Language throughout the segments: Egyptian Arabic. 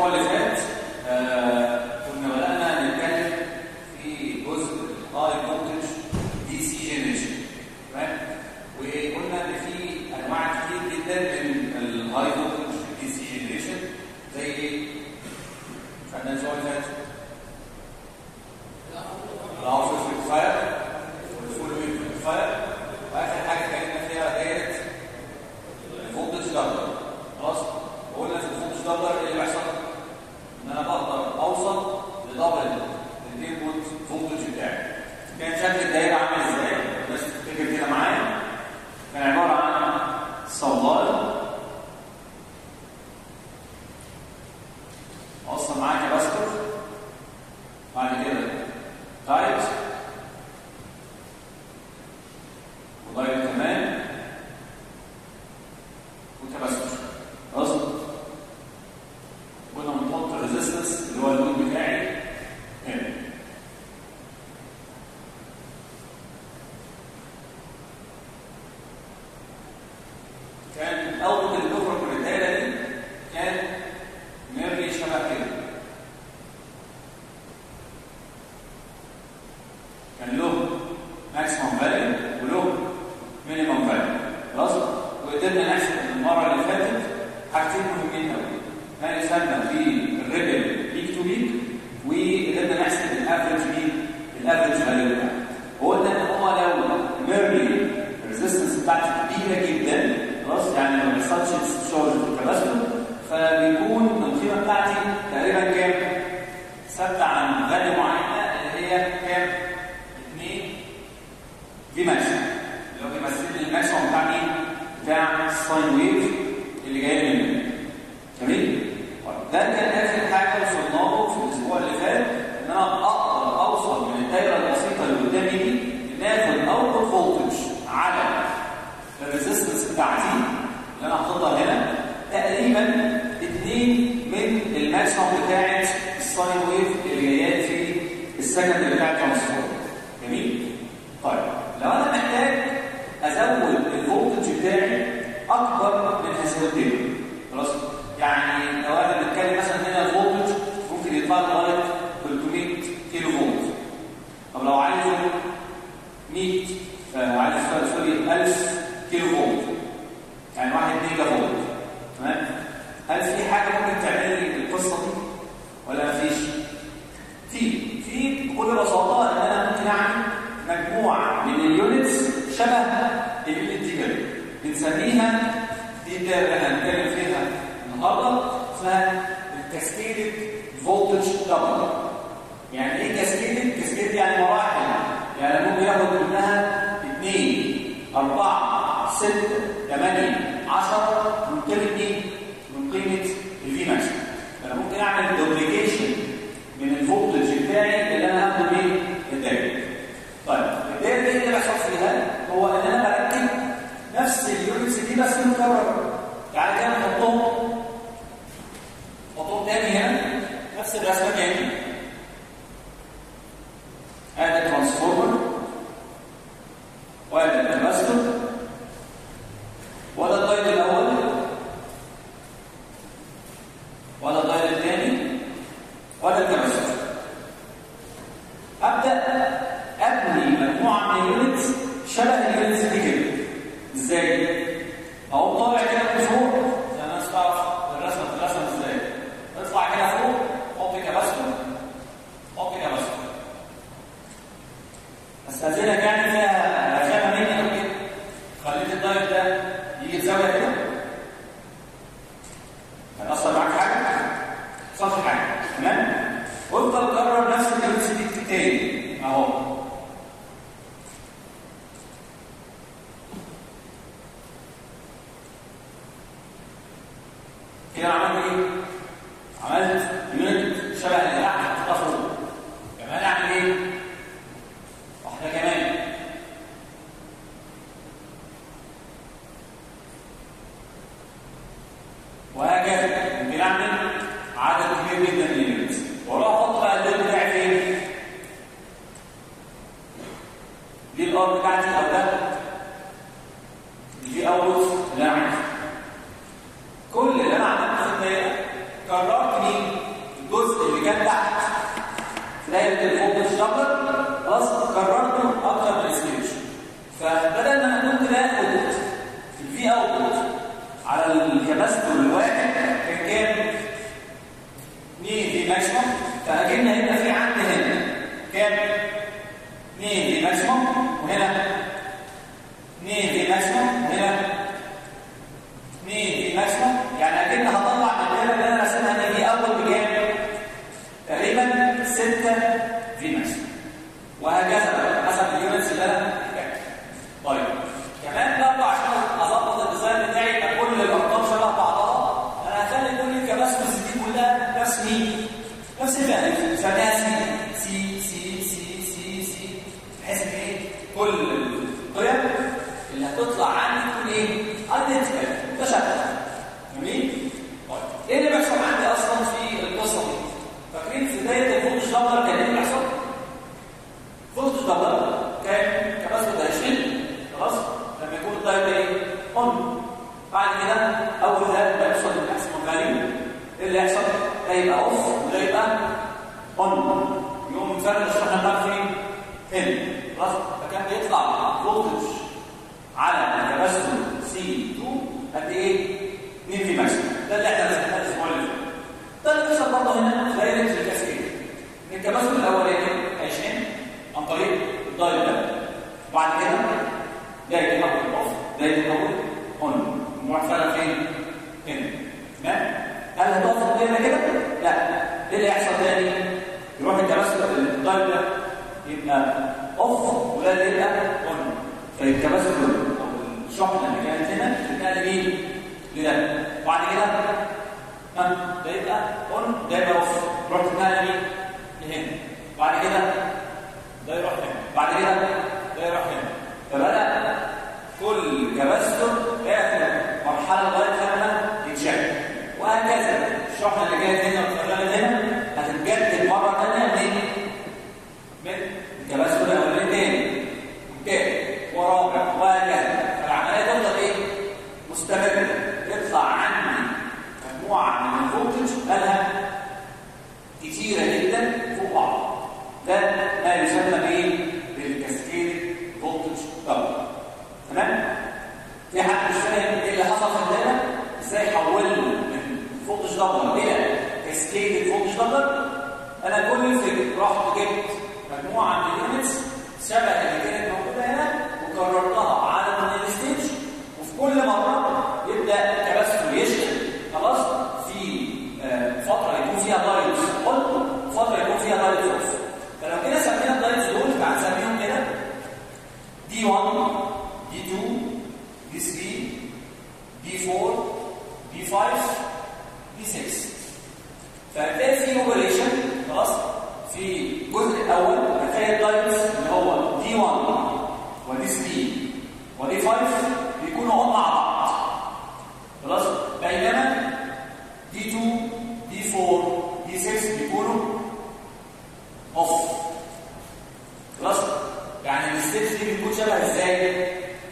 الاسبوع اللي فات آه، كنا بدانا نتكلم في جزء الهاي فولتج دي سي جنريشن تمام وقلنا ان في انواع كتير جدا من الهاي فولتج دي سي جنريشن زي ايه؟ خدنا الاسبوع اللي فات الاوف فاير والفول فاير واخر حاجه اتكلمنا فيها دايره الفولتج دبلر خلاص وقلنا في الفولتج دبلر ايه اللي بيحصل ان انا بقدر اوصل لدبل الانبوت فولتج بتاعي كان شكل الدايره عامل ازاي الناس تفتكر كده معايا كان عباره عن صولايه اوصل معاه كباستور بعد كده تايت وضايق كمان وتبسم خلاص كنا بنحط الريزيستنس اللي هو اللون بتاعي هنا كان اول اللي بيخرج من الدايره دي كان ميري شبه كده كان له ماكسيموم فاليو وله مينيموم فاليو خلاص وقدرنا نحسب المره اللي فاتت حاجتين مهمين قوي ما يسمى في الريبل بيك تو بيك وقدرنا نحسب الافرج مين الافرج فاليو بتاعه وقلنا ان هو لو ميرلي الريزستنس بتاعته كبيره جدا خلاص يعني ما بيحصلش استشارج في الكباستور فبيكون القيمه بتاعتي تقريبا كام؟ ثابته عن فاليو معينه اللي هي كام؟ 2 دي ماكسيمم اللي هو بيمثل لي الماكسيمم بتاع مين؟ بتاع الساين ويف اللي جاي منه جميل؟ طيب ده كان اخر حاجه وصلنا له في الاسبوع اللي فات ان انا اقدر اوصل من الدايره البسيطه اللي قدامي دي ان اخد اوتبوت فولتج على الريزستنس بتاعتي اللي انا حاططها هنا تقريبا 2 من الماكسيمم بتاعت الساين ويف اللي جايات في السكند بتاع الترانسفورمر جميل طيب لو انا محتاج ازود الفولتج بتاعي اكبر من هذه القيمه خلاص يعني لو انا بتكلم مثلا هنا الفولتج ممكن يطلع لغايه 300 كيلو فولت طب لو عايزه 100 آه، عايز سوري 1000 كيلو فولت يعني 1 ميجا فولت تمام هل في حاجه ممكن تعمل لي القصه دي ولا مفيش في في بكل بساطه ان انا ممكن اعمل مجموعه من اليونتس شبه اليونت دي كده بنسميها دي اللي احنا هنتكلم فيها النهارده اسمها الكاسكيدد فولتج دبل يعني ايه كاسكيدد كاسكيدد يعني مراحل يعني ممكن ياخد منها 2 4 6 8 10 من قيمه ايه من قيمه الفي ماكسيمم انا ممكن اعمل دوبليكيشن من الفولتج بتاعي اللي انا هاخده من الدايره طيب الدايره دي اللي بيحصل فيها هو ان انا بركب نفس اليونتس دي بس مكرره يعني كده نحطهم نحطهم تاني هنا نفس الرسمه تاني ادي ترانسفورمر وادي الكاباستور وده الدايت الاول وده الدايت الثاني وده الكاباستور ابدا ابني مجموعه من اليونتس شبه اليونتس دي كده ازاي اهو طالع كده من فوق زي ما الناس تعرف الرسمه بتترسم ازاي اطلع كده فوق حط كاباستور حط كاباستور استاذنك يعني فيها رخامه مني او كده خليت الدايت ده يجي في زاويه كده هيأثر معاك حاجه؟ صح حاجه تمام؟ وافضل كرر نفس اليونتس دي تاني اهو كده عملت ايه؟ عملت يونت شبه اللي تحت حطيتها فوق كمان اعمل ايه؟ واحده كمان وهكذا ممكن اعمل عدد كبير جدا من اليونتس واروح احط بقى اللود بتاعي فين؟ دي الار بتاعتي او ده دي اوت اللي انا عايزه كل اللي انا عملته في الدايره كررت مين؟ مين نفس الفئه بنسميها سي سي سي سي سي سي بحيث ان ايه كل القيم اللي هتطلع عندي تكون ايه ايدنتيكال متشابهه جميل طيب ايه اللي بيحصل عندي اصلا في القصه دي فاكرين في بدايه الفولتج دبلر كان ايه اللي بيحصل فولتج دبلر كان كباسيتور 20 خلاص لما يكون الدايت ايه اون بعد كده اول ده ما يوصل للماكسيموم فاليو ايه اللي يحصل ده يبقى اوف وده يبقى اون يقوم فرق الشحنه بتاعته فين هنا خلاص فكان بيطلع فولتج على الكباسيتور سي 2 قد ايه 2 في ماكسيموم ده اللي احنا رسمناه الاسبوع اللي فات ده اللي بيحصل برضه هنا في دايره الكاسكيد ان الكباسيتور الاولاني 20 عن طريق الدايت ده وبعد كده ده يتحول اوف ده يتحول اون موفره فين هنا تمام هل هتقف القيمه كده لا ايه اللي يحصل تاني يروح الكباسيتور الدايت ده يبقى اوف وده اللي يبقى اون فالكباسيتور او الشحنه اللي كانت هنا تنتقل لمين لده وبعد كده ها ده يبقى اون ده يبقى اوف تروح تنتقل لمين لهنا بعد كده ده يروح هنا بعد كده ده يروح هنا فبدأ كل كباستور ياخد مرحله لغايه لما يتشكل وهكذا الشحنه اللي جايه هنا واتفرغت هنا هتتجدد مره ثانيه من من الكباستور الاولاني تاني والتالت ورابع وهكذا فالعمليه تفضل ايه؟ مستمره يطلع عندي مجموعه من الفولتج مالها كتيره جدا فوق بعض ده ما يسمى بايه؟ بالكاسكيد فولتج دبل تمام؟ في حد مش فاهم ايه اللي حصل في الدايره؟ ازاي حولنا من فولتج دبل الى كاسكيد فولتج دبل؟ انا كل الفكر رحت جبت مجموعه من اليونتس شبه اللي كانت موجوده هنا وكررتها على من الستيج وفي كل مره يبدا الكباستور يشتغل خلاص في آه فتره يكون فيها دايتس اون وفتره يكون فيها دايتس اوف فلو كده سمينا الدايتس دول هنسميهم كده دي 1 دي 2 دي 3 دي 4 دي 5 دي 6 فهتلاقي في اوبريشن خلاص في الجزء الاول هتلاقي الدايتس اللي هو دي 1 ودي 3 ودي 5 بيكونوا هم مع بعض خلاص بينما دي 2 دي 4 دي 6 بيكونوا اوف خلاص يعني الستيج دي بتكون شبه ازاي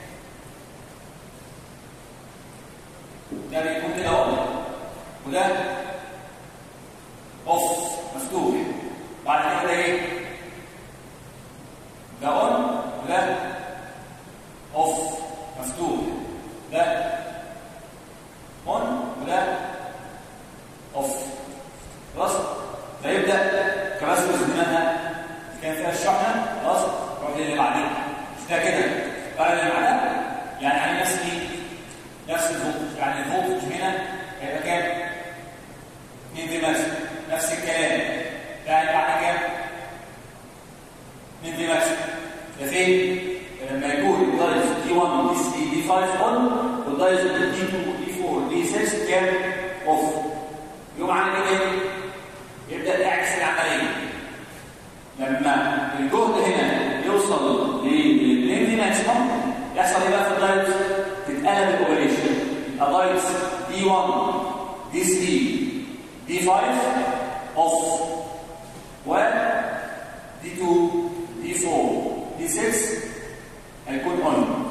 ده بيكون كده اهو وده اوف مفتوح بعد كده ده ايه ده اون وده اوف مفتوح ده اون وده اوف خلاص فيبدا كباسكوس دماغها كان فيها الشحنه خلاص روح للي بعدين مش ده كده بقى اللي بعدها يعني على نفس ايه نفس الفولتج يعني الفولتج هنا هيبقى كام 2 في ماكس نفس الكلام يعني بعد كام 2 في ماكس ده فين لما يكون الدايز دي 1 دي 3 دي 5 اون والدايز دي 2 دي 4 دي 6 كام اوف يقوم عامل ايه يبدا يعكس العمليه لما الجهد هنا يوصل ل 2 دي ماكسيموم يحصل ايه بقى في الدايز تتقلب الاوبريشن يبقى دايز دي 1 دي 3 دي 5 اوف و دي 2 دي 4 دي 6 هيكون اون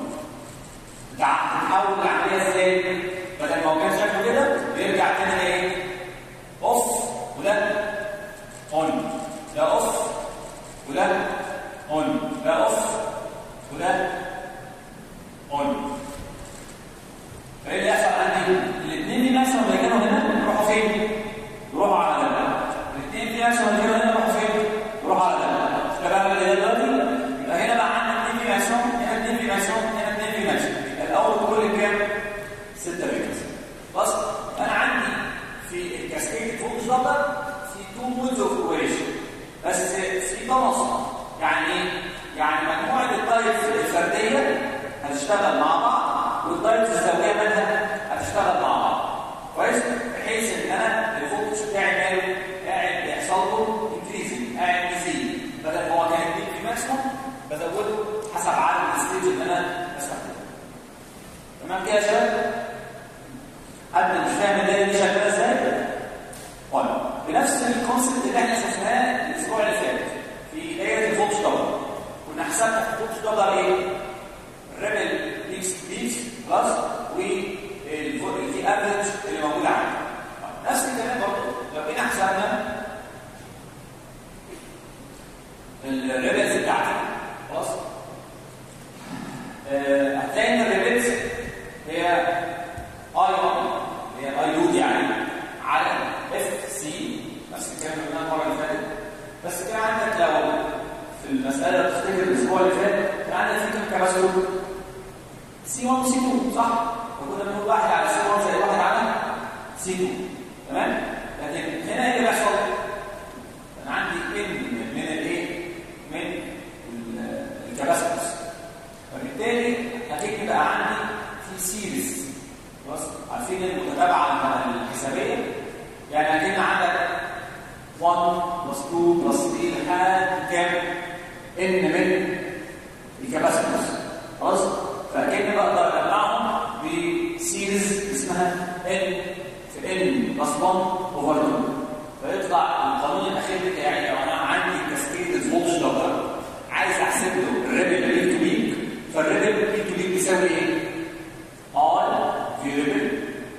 تحول العمليه ازاي بدل ما هو كان شكله كده بيرجع تاني لايه اوف وده اون ده اوف وده اون ده اوف وده اون فايه اللي يحصل عندي الاثنين دي ماكسيموم اللي كانوا هنا يروحوا فين يروحوا على ده الاثنين دي ماكسيموم اللي كانوا هنا يروحوا فين يروحوا على ده ده بقى اللي دلوقتي يبقى هنا بقى عندنا اثنين في ماكسيموم هنا اثنين في ماكسيموم هنا اثنين في ماكسيموم الاول كل كام 6 ريكس خلاص انا عندي في الكاسكيد فوق شطر في تو مودز اوف اوبريشن بس في تناصر يعني ايه يعني مجموعه الدايتس الفرديه هتشتغل مع بعض والدايتس الزوجيه منها هتشتغل مع بعض كويس بحيث ان انا الفوكس بتاعي ماله بنفس الكونسيبت اللي احنا شفناه الاسبوع اللي فات في دايره الفولت دولار كنا حسبنا في الفولت دولار ايه؟ الريبل بيكس بيكس بلس والفي افريج اللي موجود عندي نفس الكلام برضه لو جينا حسبنا الريبلز بتاعتي خلاص آه، هتلاقي ان الريبلز هي اي 1 هي اي يو يعني على اف سي نفس الكلام اللي قلناه المره اللي فاتت بس كان عندك لو في المساله اللي تفتكر الاسبوع اللي فات كان عندك في كام كباسيتور سي 1 وسي 2 صح؟ وكنا بنقول واحد على سي 1 زي واحد على سي 2 تمام؟ لكن هنا ايه اللي بيحصل؟ انا عندي ان من الايه؟ من الكباسيتورز وبالتالي هتيجي بقى عندي في سيريز خلاص عارفين المتتابعه الحسابيه يعني هتيجي عندك 1 بلس 2 بلس 3 لحد كام ان من الكباسيتورز خلاص فكأني بقدر اجمعهم بسيريز اسمها ان في ان بلس 1 اوفر 2 فيطلع القانون الاخير بتاعي لو انا عندي كاسكيد الفولتج دبل عايز احسب له الريبل بيك تو بيك فالريبل بيك تو بيك بيساوي ايه؟ ار في ريبل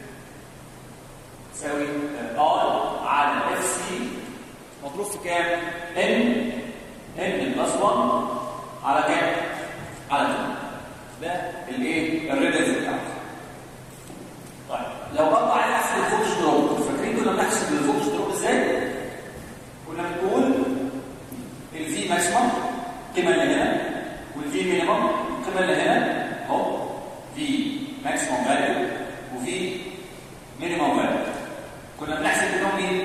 يساوي ار على اف سي مضروب في كام؟ ان ان بلس 1 على كام؟ على 2 ده الايه؟ الريبلز بتاعتي طيب لو برضه عايز احسب الفولتج دروب فاكرين كنا بنحسب الفولتج دروب ازاي؟ كنا بنقول الفي ماكسيمم القيمه اللي هنا والفي مينيمم القيمه اللي هنا اهو في ماكسيمم فاليو وفي مينيمم فاليو كنا بنحسب منهم ايه؟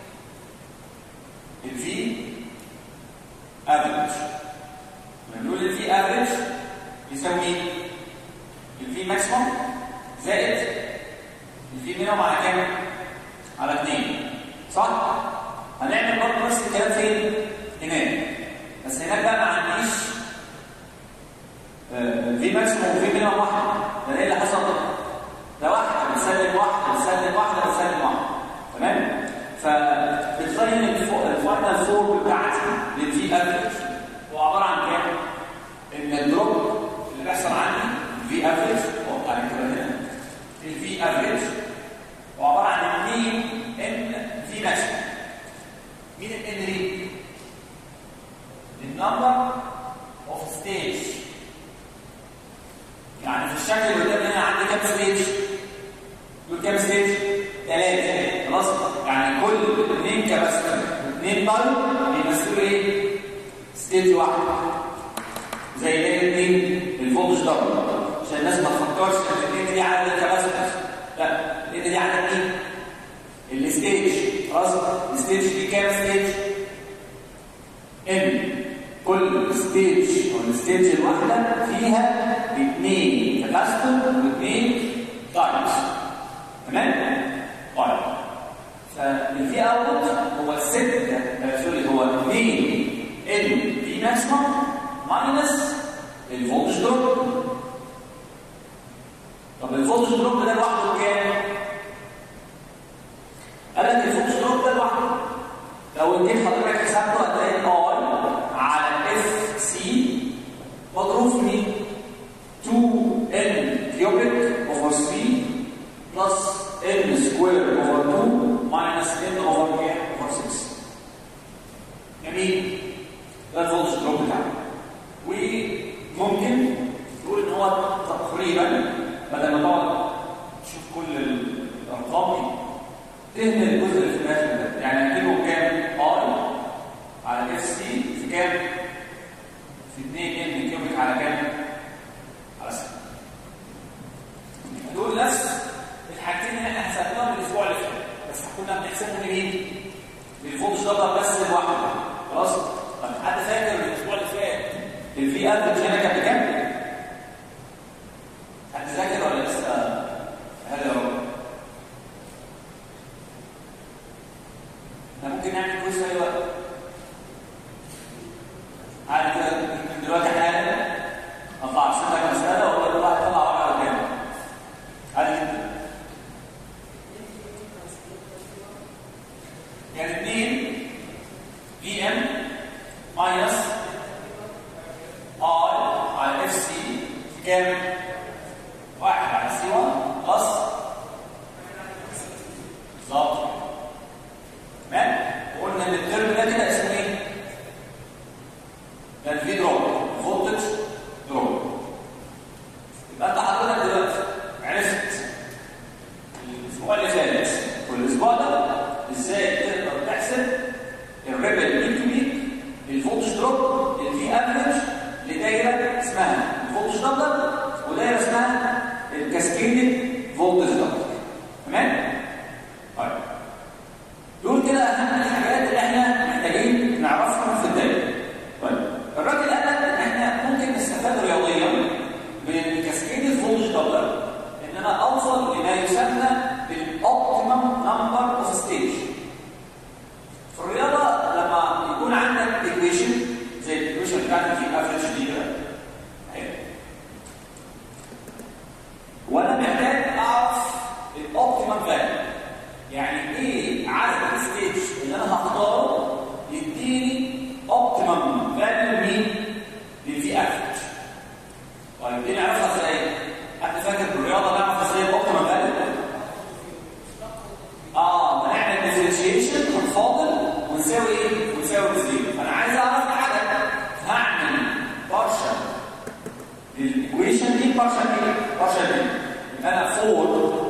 الفي افريج كنا بنقول الفي افريج يساوي ايه؟ الفي ماكسيمم زائد الفي مينيمم على كام؟ على 2 صح؟ هنعمل برضه نفس الكلام فين؟ هناك بس هناك بقى ما عنديش في ماكسيموم وفي مينيمم واحد ده ايه اللي حصل ده واحده بتسلم واحده بتسلم واحده بتسلم واحده تمام فبتلاقي الفاينل فور بتاعتي للفي افريج هو عباره عن كام؟ ان الدروب اللي بيحصل عندي الفي افريج هو على كده هنا الفي افريج هو عباره عن 2 ان في ماكسيموم مين الان دي؟ النمبر اوف ستيج يعني في الشكل اللي قدامنا هنا عندي كام ستيج؟ دول كام ستيج؟ ثلاثة خلاص؟ يعني كل اثنين كباستر واثنين طن بيمثلوا ايه؟ ستيج واحد زي ايه الاثنين الفولتج دبل عشان الناس ما تفكرش ان الاثنين دي عدد الكباستر لا الاثنين دي عدد مين؟ الستيج خلاص؟ الستيج دي كام ستيج؟ ان كل ستيج او الستيج الواحده فيها اثنين كاباستور واثنين تايمز تمام؟ طيب فالفي اوت هو الستة آه سوري هو 2 ان في ماكسيمم ماينس الفولتج دروب طب الفولتج دروب ده لوحده كام؟ قال لك الفولتج دروب ده لوحده لو جيت حضرتك حسبته هتلاقي ار على اف سي مضروب في مين؟ 2 ان كيوبيك اوفر 3 بلس ان سكوير اوفر 2 ماينس ان اوفر كام؟ اوفر 6 جميل ده الفولتج دروب بتاعنا وممكن تقول ان هو تقريبا بدل ما تقعد تشوف كل الارقام دي تهمل الجزء اللي في الاخر ده يعني هتجيبه كام؟ ار على اف سي في كام؟ في 2 ان كيوبيك على كام؟ على 6 دول نفس الحاجتين اللي احنا حسبناهم الاسبوع اللي فات بس كنا بنحسبهم لمين؟ للفولتج دبل بس لوحده خلاص؟ طب حد فاكر الاسبوع اللي فات الفي افريج هنا كان بكام؟ حد ذاكر ولا لسه؟ هذا يا رب احنا ممكن نعمل كويس في اي وقت عادي كده من دلوقتي حالا اطلع ارسم لك مساله واقول لك واحد طلع ورقه قدامك عادي جدا يعني 2 في ام ماينس اي على اف سي كام؟ واحد على سي 1 بلس بالظبط تمام قلنا ان الترم ده كده اسمه ايه؟ ده الفي دروب فولتج دروب يبقى انت حضرتك دلوقتي عرفت الاسبوع اللي فات والاسبوع ده ازاي تقدر تحسب الريبل مين تو مين الفولتج دروب الفي افريج لدايره اسمها الفولتج دبلر ودايره اسمها الكاسكيدد فولتج دبلر تمام؟ طيب دول كده اهم الحاجات اللي احنا محتاجين نعرفها في الدايره طيب الراجل قال لك ان احنا ممكن نستفاد رياضيا من الكاسكيدد فولتج دبلر ان انا اوصل لما يسمى بالاوبتيمم نمبر اوف ستيج في الرياضه لما يكون عندك ايكويشن زي الايكويشن بتاعت في افريج دي كده أهي. وانا محتاج اعرف الاوبتيمم فاليو يعني ايه عدد الستيج اللي انا هختاره يديني اوبتيمم فاليو مين للفي افريج طيب دي نعرفها ازاي حد فاكر بالرياضه نعرف ازاي الاوبتيمم فاليو اه بنعمل ديفرنشيشن ونفاضل ونساوي ايه ونساوي زيرو فانا عايز اعرف حاجه هعمل بارشل للايكويشن دي بارشل ايه بارشل دي يبقى انا فور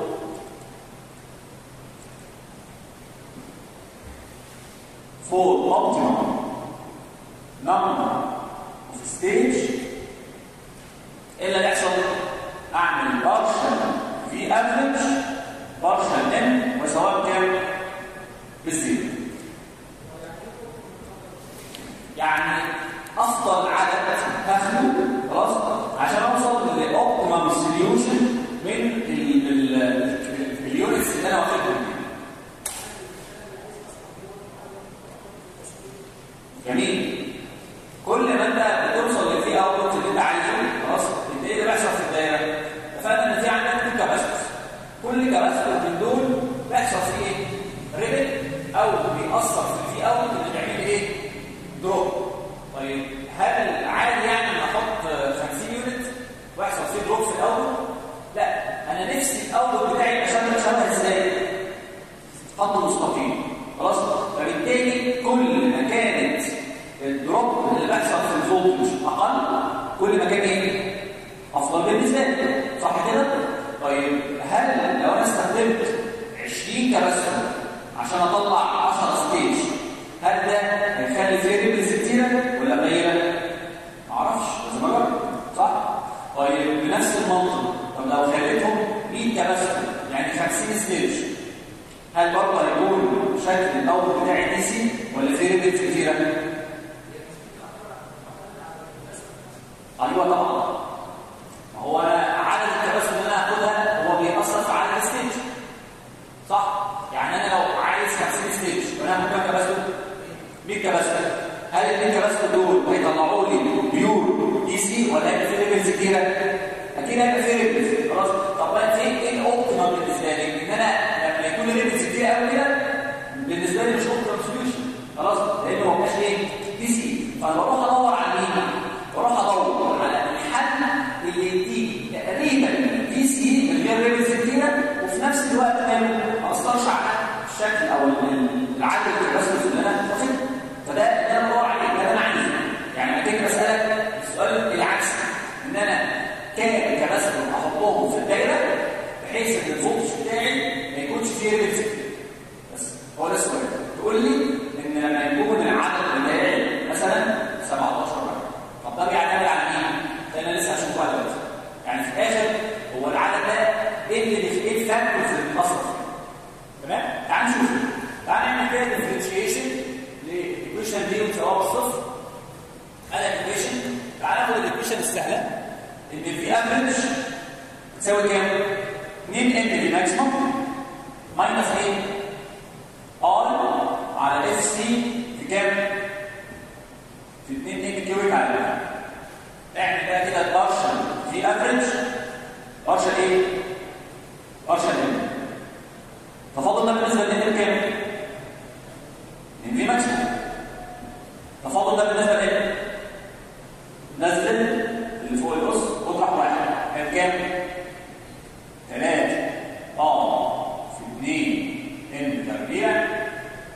for optimum number of stage ايه اللي هيحصل اعمل بارشل في افريج بارشل ان وسواء كام بالزيرو يعني افضل عدد هاخده خلاص عشان اوصل للاوبتيمم سوليوشن من اليونتس اللي انا واخدهم جميل كل ما انت بتوصل للفي اوتبوت اللي انت عايزه خلاص انت ايه اللي بيحصل في الدايره اتفقنا ان في عندك تو كاباسيتورز كل كاباسيتور من دول بيحصل فيه ايه ريبل او بيأثر في الفي اوت اللي بيعمل ايه دروب طيب هل عادي يعني ان احط 50 يونت ويحصل فيه دروب في الاول لا انا نفسي الاول بتاعي يبقى شبه شبه ازاي خط مستقيم خلاص فبالتالي كل ما كانت الدروب اللي بيحصل في الفولتج اقل كل ما كان ايه افضل بالنسبه لي صح كده طيب هل لو انا استخدمت 20 كباسيتور عشان اطلع 10 ستيج هل ده هيخلي فيريبلز كتيره ولا قليله ما اعرفش لازم اجرب صح طيب بنفس المنطق طب لو خليتهم 100 كباسيتور يعني 50 ستيج هل برضه هيكون شكل الاول بتاعي دي سي ولا فيريبلز كتيره ايوه طبعا ما هو عدد الكباسيتور اللي انا هاخدها هو بيأثر في عدد الستيج صح يعني انا لو عايز 50 ستيج وانا هاخد كام كباسيتور 100 كباسيتور هل ال 100 كباسيتور دول هيطلعوا لي بيور دي سي ولا هيبقى فيريبلز كتيره اكيد هيبقى فيريبلز خلاص طب بقى فين ايه الاوبتيمم بالنسبه لي ان انا لما يكون ريبلز كتير قوي كده بالنسبه لي مش اوبتيمم سوليوشن خلاص لانه ما بقاش ايه دي سي فانا بروح ادور على مين بروح ادور على الحل اللي يديني تقريبا دي سي من غير ريبلز كتيره وفي نفس الوقت ما اثرش على الشكل او العدد الكباسيتورز اللي انا واخده فده اللي انا بدور عليه ده انا عايزه يعني انا كده بسالك السؤال العكسي ان انا كام كباسيتور احطهم في الدايره بحيث ان الفولتج بتاعي ما يكونش فيه ريبلز كتير بس هو ده السؤال تقول لي ان لما يكون العدد بتاعي مثلا 17 واحد طب ده بيعتمد على مين؟ ده انا لسه هشوفها دلوقتي يعني في الاخر هو العدد ده ايه اللي ايه الفاكتورز اللي بتاثر فيه تمام؟ تعال نشوف تعال نعمل كده ديفرنشيشن للايكويشن دي وسواء بالصفر ادي الايكويشن تعال ناخد الايكويشن السهله ان الفي افريج تساوي كام؟ 2 ان في ماكسيموم ماينس ايه؟ ار على اف سي في كام؟ في 2 ان كيوبيك على الاف اعمل بقى كده بارشل في افريج بارشل ايه؟ بارشل ان ففاضل ده بالنسبه لان كام؟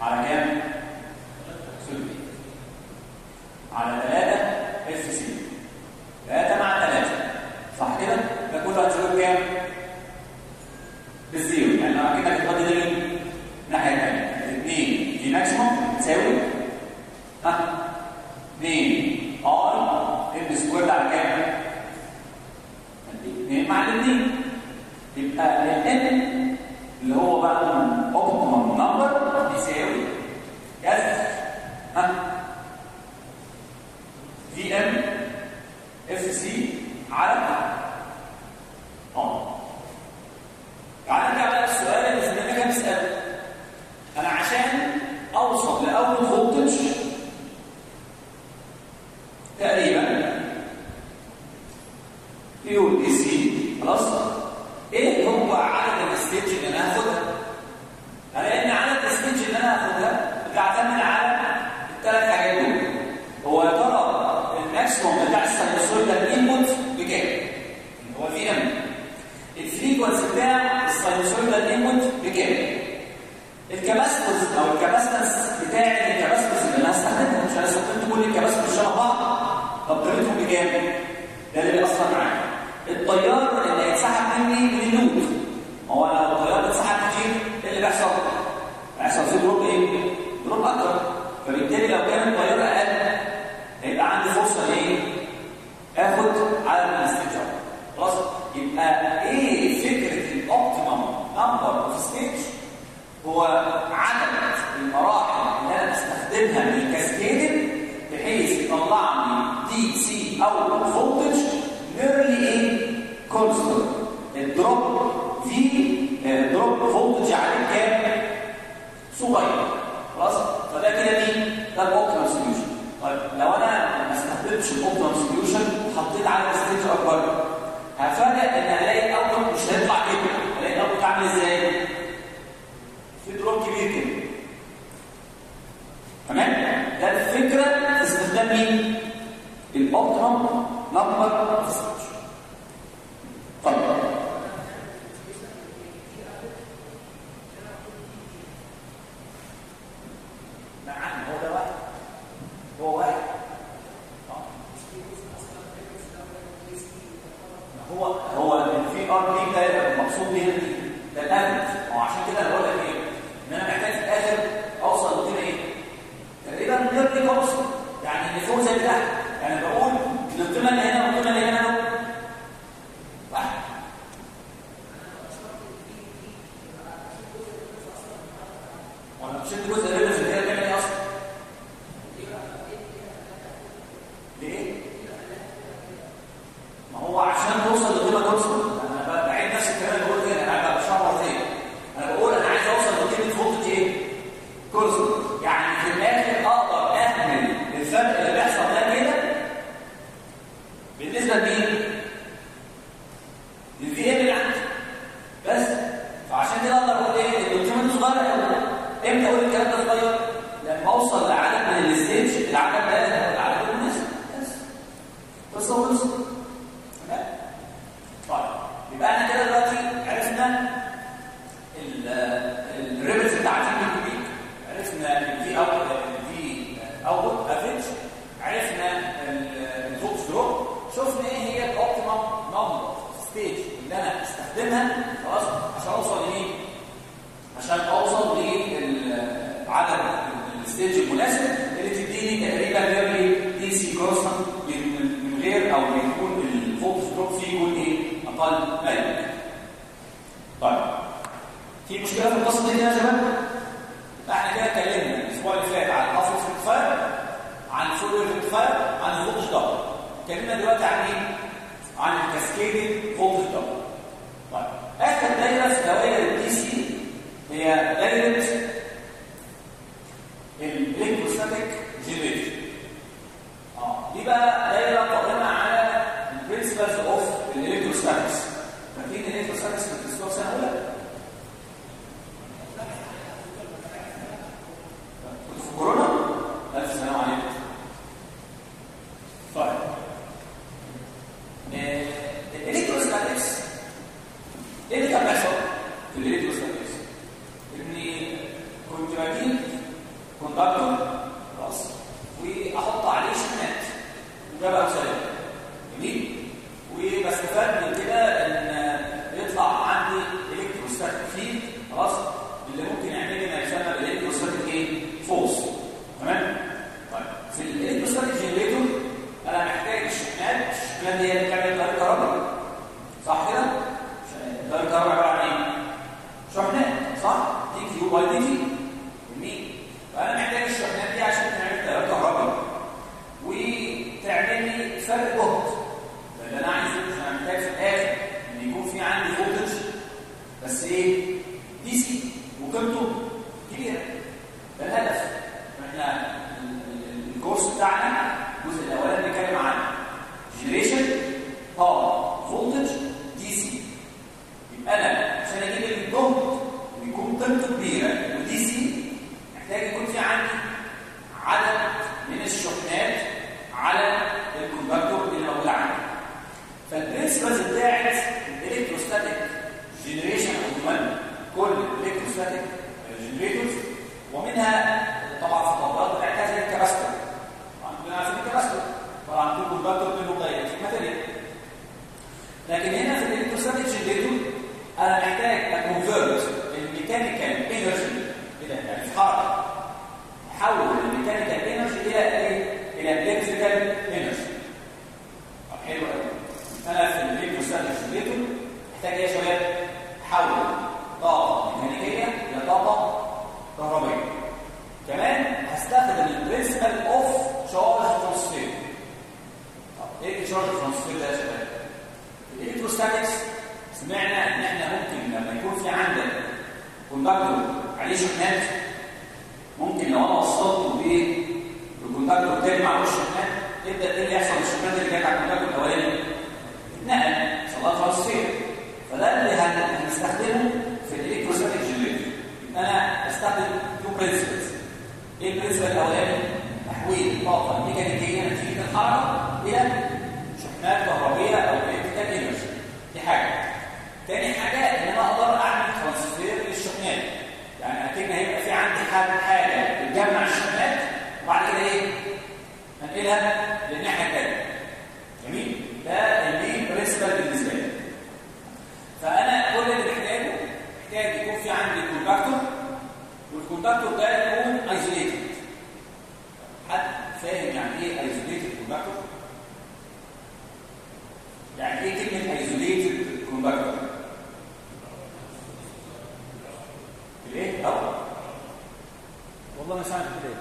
على كام؟ سلبي على 3 اف سي 3 مع 3 صح كده؟ ده كله هتساوي كام؟ بالزيرو يعني لو اكنك بتحط ده مين؟ الناحيه الثانيه 2 دي ماكسيموم تساوي ها 2 ار ام سكوير على كام؟ 2 مع الاثنين يبقى الان اللي هو بقى اوبتيمم نمبر بيساوي اف ها في ام اف سي على اه تعالى نرجع بقى للسؤال اللي زميلنا كان بيساله انا عشان اوصل لاول فولتج تقريبا بيور دي سي خلاص ايه هو عدد الستيج اللي انا هاخدها لان عدد الستيج اللي انا هاخدها بتعتمد على الثلاث حاجات دول هو يا ترى الماكسيموم بتاع الساينوسويدال انبوت بكام هو في ام الفريكونسي بتاع الساينوسويدال انبوت بكام الكباستنس او الكباستنس بتاع الكباستنس اللي انا هستخدمها مش انا استخدمت كل الكباستنس شبه بعض طب قيمتهم بكام ده اللي بيأثر معايا التيار اللي هيتسحب مني من اللود هو لو التيار اتسحب كتير ايه اللي بيحصل؟ هيحصل فيه دروب ايه؟ دروب اكتر فبالتالي لو كان التيار اقل هيبقى عندي فرصه لايه؟ اخد على الاستيتشر خلاص يبقى ايه فكره الاوبتيمم نمبر اوف ستيج هو عدد المراحل اللي انا استخدمها من الكاسكيدنج بحيث يطلع لي دي سي او فولتج نيرلي ايه كونستنت الدروب في دروب فولتج عليه كام صغير خلاص فده كده مين ده الاوبتيمال سوليوشن طيب لو انا ما استخدمتش الاوبتيمال سوليوشن وحطيت على الستيج اكبر هفاجئ ان الاقي الاوتبوت مش هيطلع كده الاقي الاوتبوت عامل ازاي في دروب كبير كده تمام ده الفكره في استخدام مين الاوبتيمم نمبر اوف ستيج اتفضل نعم هو ده واحد هو واحد هو هو الفي ار دي ده المقصود بيه ده الافرج هو عشان كده انا بقول لك ايه ان انا محتاج في الاخر اوصل لقيمه ايه تقريبا نيرلي كونست يعني اللي فوق زي اللي تحت يعني بقول القيمه اللي هنا والقيمه اللي هنا واحد وانا مش شلت جزء الريفرس اللي هي بتعمل ايه اصلا ليه ما هو عشان توصل لقيمه كونستنت انا بعيد نفس الكلام اللي بقول كده انا بشرح مرتين انا بقول انا عايز اوصل لقيمه فولتج ايه كونستنت يعني في الاخر اقدر اهمل الفرق اللي بيحصل ده كده بالنسبه لمين للفي ام اللي عندي بس فعشان كده اقدر اقول ايه ان القيمه دي صغيره قوي امتى اقول الكلام ده صغير لما اوصل لعدد من الستيج العدد ده العدد المناسب بس بس هو خلص تمام طيب يبقى احنا كده دلوقتي عرفنا الريبلز بتاعت الكوبيك عرفنا الفي اوت الفي اوت افريج عرفنا الفوكس دروب شفنا ايه هي الاوبتيمم نمبر ستيج اللي انا استخدمها خلاص عشان اوصل لمين عشان اوصل لعدد الستيج المناسب اللي تديني تقريبا نيرلي دي سي كونستنت من غير او يكون الفوكس دروب فيه يكون ايه اقل مالك طيب في مشكله في القصه دي يا شباب احنا كده اتكلمنا الاسبوع اللي فات عن الافرس ريكتفاير عن الفول ريكتفاير عن الفولتج دبل اتكلمنا دلوقتي عن ايه عن الكاسكيدنج فولتج دبل طيب اخر دايره في دوائر الدي سي هي دايره الالكتروستاتيك جنريشن اه دي بقى دايره قائمه على البرنسبلز اوف الالكتروستاتكس فاكرين الالكتروستاتكس في الدكتور سنه اولى في كورونا الف سلام عليكم طيب الالكتروستاتكس ايه اللي كان بيحصل في الالكتروستاتكس اني كنت بجيب كوندكتور خلاص واحط عليه شحنات وده بقى سلام جميل وبستفاد من كده ان يطلع عندي الكتروستاتيك فيلد خلاص اللي ممكن يعمل لي ما يسمى بالالكتروستاتيك ايه فورس تمام طيب في الالكتروستاتيك جنريتور انا محتاج الشحنات الشحنات دي هي اللي بتعمل تيار كهرباء صح كده تيار الكهرباء عباره عن ايه شحنات صح دي كيو باي دي تي جميل فانا محتاج الشحنات دي عشان تعمل تيار كهرباء وتعمل لي فرق جهد ده اللي انا عايزه انا محتاج في الاخر ان يكون في عندي فولتج بس ايه دي سي وقيمته كبيره ده الهدف احنا الكورس بتاعنا الجزء الاولاني بنتكلم عن جنريشن باور فولتج دي سي يبقى انا عشان اجيب الجهد ويكون قيمته كبيره ودي سي محتاج يكون في عندي عدد من الشحنات على الكوندكتور اللي موجود عندي فالبرنسبلز بتاعت الالكتروستاتيك جنريشن عموما كل الالكتروستاتيك جنريتورز ومنها طبعا في التطبيقات بتاعتها زي الكباستور عندنا عارفين الكباستور طبعا في كوندكتور منه ضيق في ماتيريال لكن هنا في الالكتروستاتيك جنريتور انا محتاج اكونفيرت الميكانيكال انرجي كده يعني في حركه احول الميكانيكال انرجي الى ايه؟ الى الكتريكال انرجي طب حلو قوي انا في الالكتروستاتيك جنريتور محتاج ايه شويه احول طاقه ميكانيكيه الى طاقه كهربائيه كمان هستخدم البرنسبل اوف تشارج ترانسفير طب ايه التشارج ترانسفير ده يا شباب الالكتروستاتكس سمعنا ان احنا ممكن لما يكون في عندك كوندكتور عليه شحنات ممكن لو انا وصلته بايه بكوندكتور تاني مع الشحنات يبدا ايه اللي يحصل للشحنات اللي جت على الكوندكتور الاولاني اتنقل صلاه ترانسفير فده اللي هنستخدمه في الالكتروستاتيك جنريتور انا استخدم تو برنسبلز ايه البرنسبل الاولاني تحويل طاقه ميكانيكيه نتيجه الحركه الى شحنات كهربيه او الكتريكال انرجي دي حاجه تاني حاجه ان انا اقدر اعمل ترانسفير للشحنات يعني اكيد هيبقى في عندي حاجه حاجه بتجمع الشحنات وبعد كده ايه انقلها للناحيه الثانيه جميل ده المين برنسبل بالنسبه لي فانا كل اللي محتاجه محتاج يكون في عندي كوندكتور والكوندكتور ده يكون ايزوليتد حد فاهم يعني ايه ايزوليتد كوندكتور يعني ايه كلمه ايزوليتد كوندكتور ايه او والله ما سمعت كده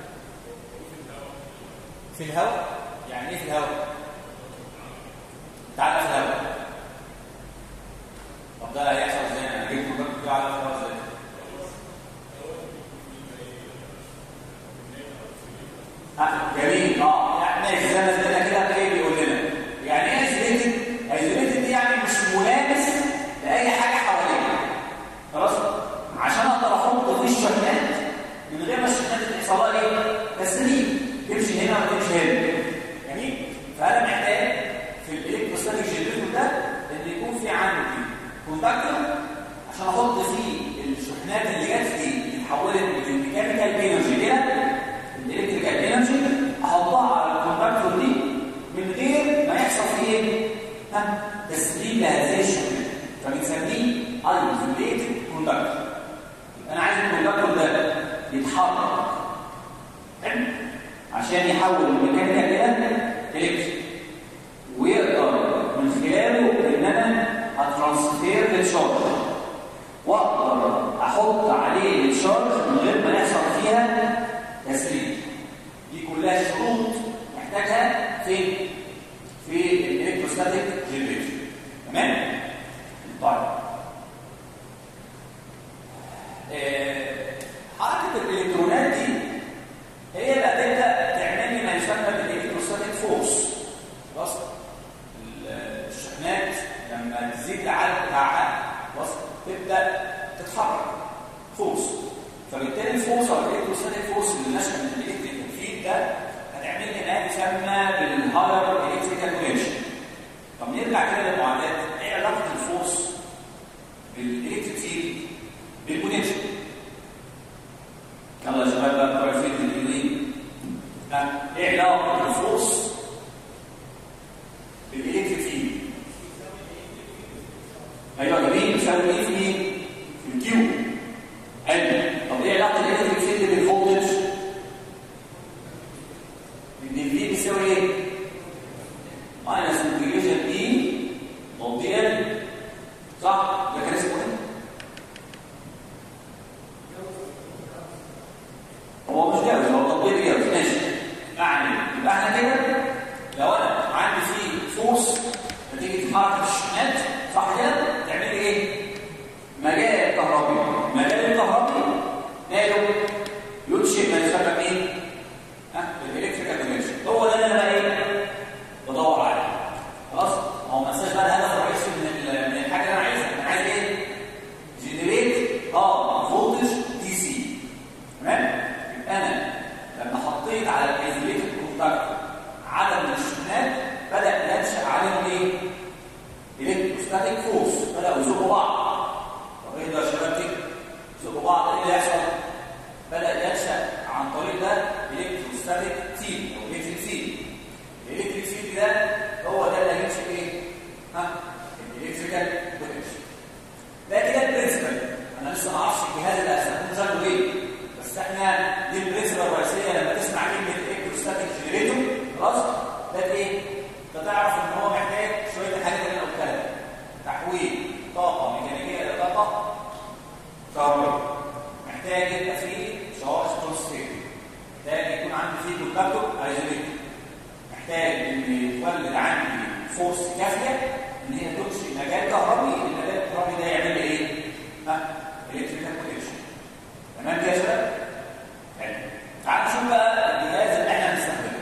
في الهواء يعني ايه في الهواء تعالى في الهواء طب ده هيحصل ازاي انا اجيب كوندكتور على الهواء ازاي آه جميل اه يعني ماشي زي ما زلنا كده هتلاقيه بيقول لنا يعني ايه ايزوليتد ايزوليتد دي يعني مش ملامس لاي حاجه حواليه خلاص عشان اقدر احط فيه الشحنات من غير ما الشحنات تحصل لها ايه تسليم تمشي هنا وتمشي هنا جميل فانا محتاج في الالكتروستاتيك جنريتور ده ان يكون في عندي كوندكتور عشان احط فيه الشحنات اللي جت دي اتحولت من الميكانيكال انرجي الى الالكتريكال انرجي احطها على الكوندكتور دي من غير ما يحصل فيه ايه ها تسليم لهذه الشحنات فبنسميه ايزوليتد كوندكتور انا عايز الكوندكتور ده يتحرك حلو عشان يحول الميكانيكال الى الكتريك ويقدر من خلاله ان انا اترانسفير للشارج واقدر احط عليه الشارج من غير ما يحصل فيها تسليم دي كلها شروط محتاجها فين في الالكتروستاتيك جنريشن تمام طيب آه، حركه الالكترونات دي هي اللي هتبدا تعمل لي ما يسمى بالالكتروستاتيك فورس خلاص الشحنات لما تزيد العدد بتاعها خلاص تبدا تتحرك فورس فبالتالي الفورس او الالكتروستاتيك فورس اللي نشأ من الالكتريك فيلد ده هتعمل لي ما يسمى بالهاير الكتريكال بوتنشال طب نرجع كده للمعادلات ايه علاقه الفورس بالالكتريك فيلد بالبوتنشال يلا يا شباب بقى بتوع الفيلد ها ايه علاقه الفورس بالالكتريك فيلد ايوه جميل بيساوي ايه في مين في الكيو حلو طب ايه علاقه الالكتريك فيلد بالفولتج ان الفي بيساوي ايه ماينس انتجريشن دي موضوع صح ده كان اسمه ايه هو مش جاوز هو تطبيق جاوز ماشي يعني يبقى احنا كده لو انا عندي فيه فورس نتيجه حركه الشحنات صح كده تعمل لي ايه مجال كهربي مجال الكهربي ماله ينشئ ما يسمى ايه ها الالكتريكال كونكشن هو ده اللي انا بقى ايه بدور عليه خلاص هو ما انساش بقى الهدف الرئيسي من ال- من الحاجه اللي انا عايزها انا عايز ايه جنريت اه فولتج دي سي تمام يبقى انا لما حطيت على الايزوليتد كونتاكتور عدد من الشحنات بدا ينشا عليهم ايه الكتروستاتيك فورس بداوا يزقوا بعض طب ايه ده يا شباب كده يزقوا بعض ايه اللي يحصل بدا ينشا عن طريق ده الكتروستاتيك فيلد او الكتريك فيلد الالكتريك فيلد ده هو ده اللي هينشئ ايه ها الالكتريكال بوتنشال ده كده البرنسبل انا لسه ما اعرفش الجهاز اللي هستخدمه شكله ايه بس احنا دي البرنسبل الرئيسيه لما تسمع كلمه الكتروستاتيك جنريتور خلاص ده ايه ده تعرف ان هو محتاج شويه الحاجات اللي انا قلتها لك. تحويل طاقه ميكانيكيه الى طاقه كهربائيه محتاج يبقى فيه شارج كونستيت محتاج يكون عندي فيه كونتاكتور ايزوليتد محتاج ان يتولد عندي فورس كافيه ان هي تنشئ مجال كهربي المجال الكهربي ده يعمل لي ايه؟ ها؟ الكتريكال بوتنشال تمام كده يا شباب؟ حلو تعالوا نشوف بقى الجهاز اللي احنا هنستخدمه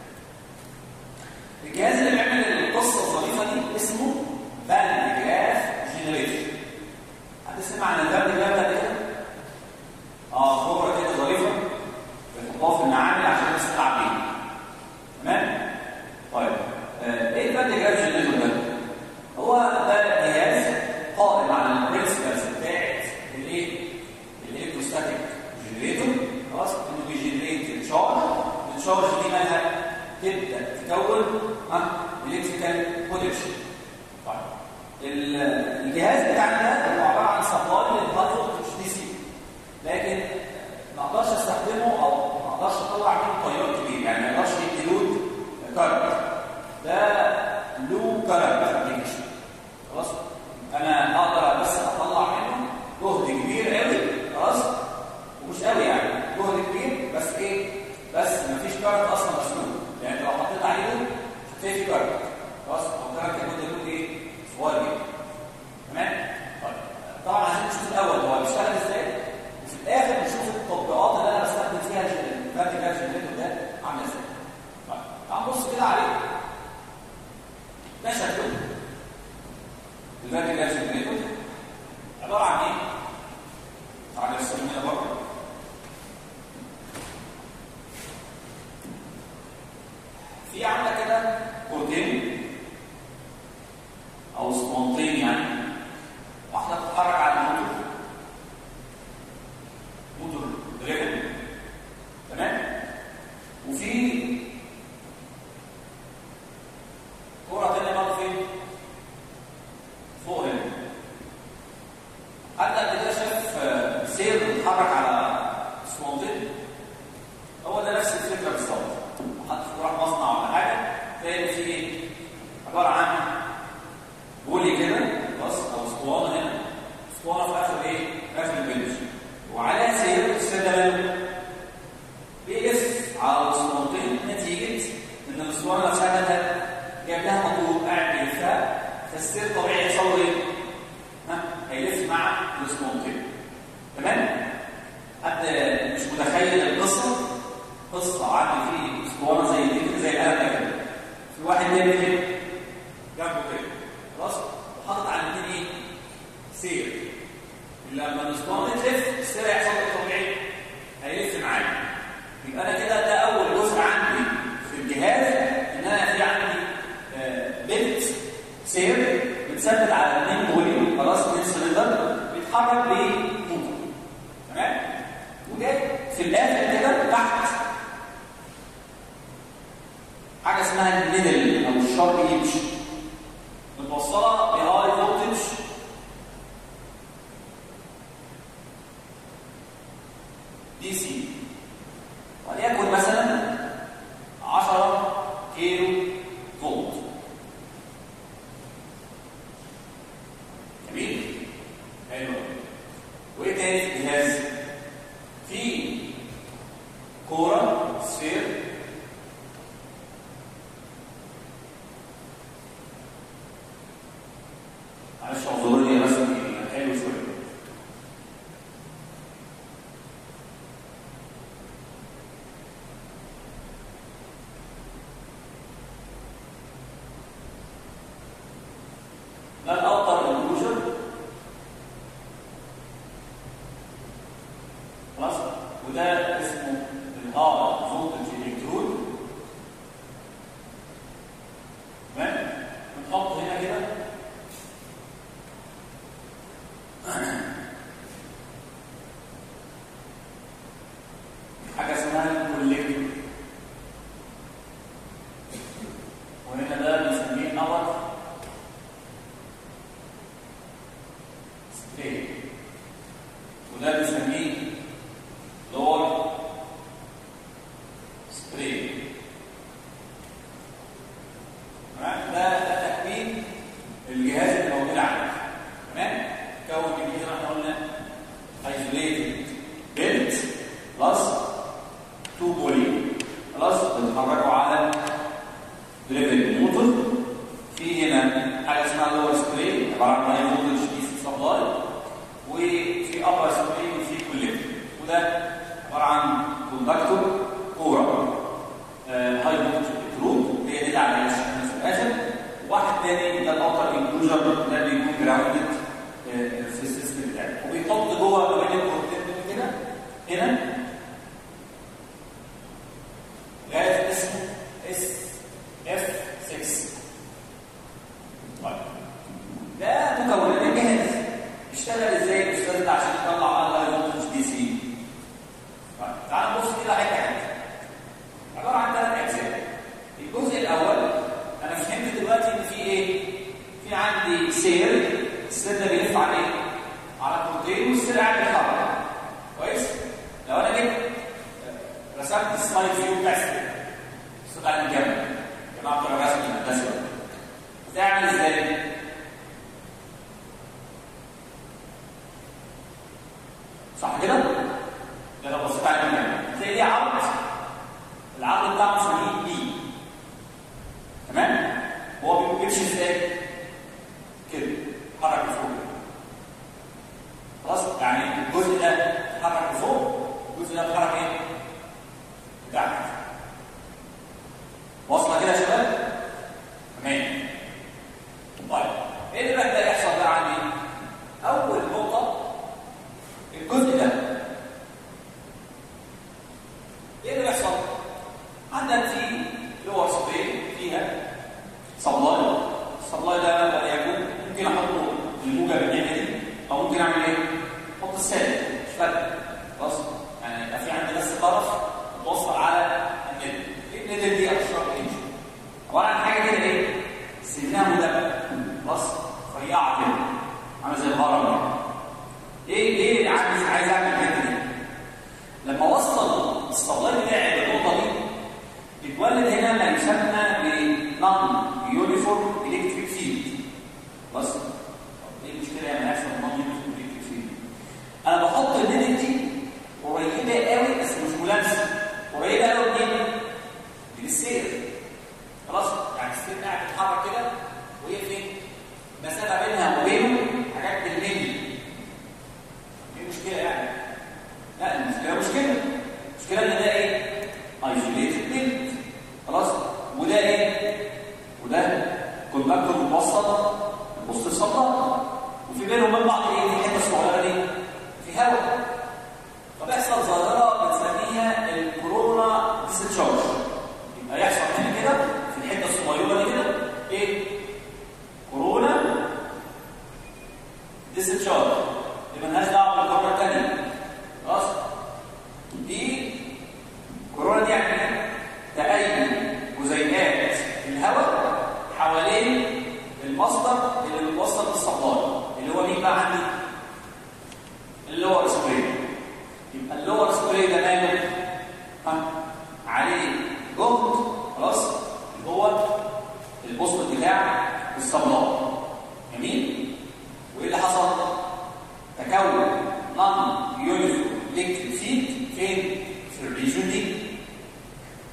الجهاز اللي بيعمل القصه الظريفه دي اسمه باند جراف جنريشن حد سمع عن الباند جراف ده كده؟ اه خبره كده ظريفه بتحطها في المعامل عشان الناس تلعب بيها تمام؟ طيب آه، ايه الباند جراف جنريشن ده؟ هو ده جهاز قائم على البرنسبلز بتاعت الايه؟ الالكتروستاتيك جنريتور خلاص انه بيجنريت الشارج الشارج دي مالها تبدا تكون ها الكتريكال بوتنشال طيب ال- الجهاز بتاعنا ده هو عباره عن سبلاي للهاي مش دي سي لكن ما اقدرش استخدمه او ما اقدرش اطلع منه تيار كبير يعني ما اقدرش يدي لود كارنت ده لو كارنت ابلكيشن خلاص انا اقدر بس اطلع منه جهد كبير قوي خلاص ومش قوي يعني جهد كبير بس ايه بس مفيش كارت اصلا مسلوب يعني لو حطيت عليه لود هتلاقي في كارت خلاص او كارت يكون لود ايه صغير جدا تمام طيب طبعا عايزين نشوف الاول هو شرط يمشي متوصله بهاي فولتج دي سي وليكن مثلا 10 كيلو فولت جميل حلو وايه تاني في الجهاز في كوره سفير معلش اعذروني رسمي حلو شويه ده الاوتر انكلوجن خلاص وده اسمه الهار فولتج الكترود تمام بنحط هنا كده حاجه اسمها الكوليكتور وهنا ده بنسميه نمط ستيت وده بنسميه لور سبري تمام ده ده تكوين الجهاز اللي موجود عندك تمام كون من كده احنا قلنا ايزوليتد بيلت بلس تو بولي خلاص بنتحركوا على دريفل موتور في هنا حاجه اسمها لور سبري عباره عن هاي فولتج دي سي سبلاي وفي ابر سبري وفي كوليكتور وده عباره عن كوندكتور كوره هاي فولتج الكترود هي دي اللي عليها الشحن في الاخر واحد تاني ده الاوتر انكلوجر ده بيكون جراوندد في السيستم بتاعك وبيحط جوه ما بين البروتين دول كده هنا غاز اسمه اس اف 6 طيب ده مكونات الجهاز بيشتغل ازاي الاستاذ ده عشان يطلع على فولتج دي سي طيب تعال نبص كده حته حته عباره عن ثلاث اجزاء الجزء الاول انا فهمت دلوقتي ان في ايه في عندي سير السير ده بيلف على ايه على بروتين والسير قاعد بيتحرك كويس لو انا جيت رسمت السلايد فيو بتاع السير الصوت على الجنب جماعه بتوع الرسم الهندسي تعمل ازاي صح كده ده لو بصيت على الجنب هتلاقي ليه عرض العرض بتاعه بنسميه بي تمام هو بيمشي ازاي كده حرك لفوق خلاص يعني الجزء ده حرك لفوق الجزء ده بيتحرك ايه تحت واصله كده يا شباب تمام طيب ايه اللي بقى يحصل بقى عندي اول نقطه الجزء ده ايه اللي بيحصل عندك في لور سبري فيها صبلاي الصبلاي ده وليكن ممكن احطه الموجه بالناحيه دي او ممكن اعمل ايه احط السالب مش فارق خلاص يعني يبقى في عندي بس طرف متوصل على الندل الندل دي اشرب ايه عباره عن حاجه كده ايه سنها مدبب خلاص رفيعه كده عامله زي الهرم كده ايه ليه عايز عايز اعمل الحته دي لما اوصل الصبلاي بتاعي للنقطه دي بيتولد هنا ما يسمى بنون يونيفورم الكتريك فيلد بس ايه المشكله يعني هيحصل نون يونيفورم الكتريك فيلد انا بحط النيدل دي قريبه قوي بس مش ملامسه قريبه قوي منين من السير خلاص يعني السير قاعد بيتحرك كده وهي فين مسافه بينها وبينه حاجات بالملي ايه المشكله يعني لا المشكله مش كده المشكله ان ده ايه ايزوليتد بيلد خلاص وده ايه وده كوندكتور متوسط بص الصدى وفي بينهم وبين بعض ايه في حته صغيره دي في هواء فبيحصل ظاهره بنسميها الكورونا ديسشارج يبقى يحصل هنا كده في الحته الصغيره دي كده ايه كورونا ديسشارج دي مالهاش دعوه بالكورونا الثانيه خلاص دي كورونا دي يعني تأين جزيئات الهواء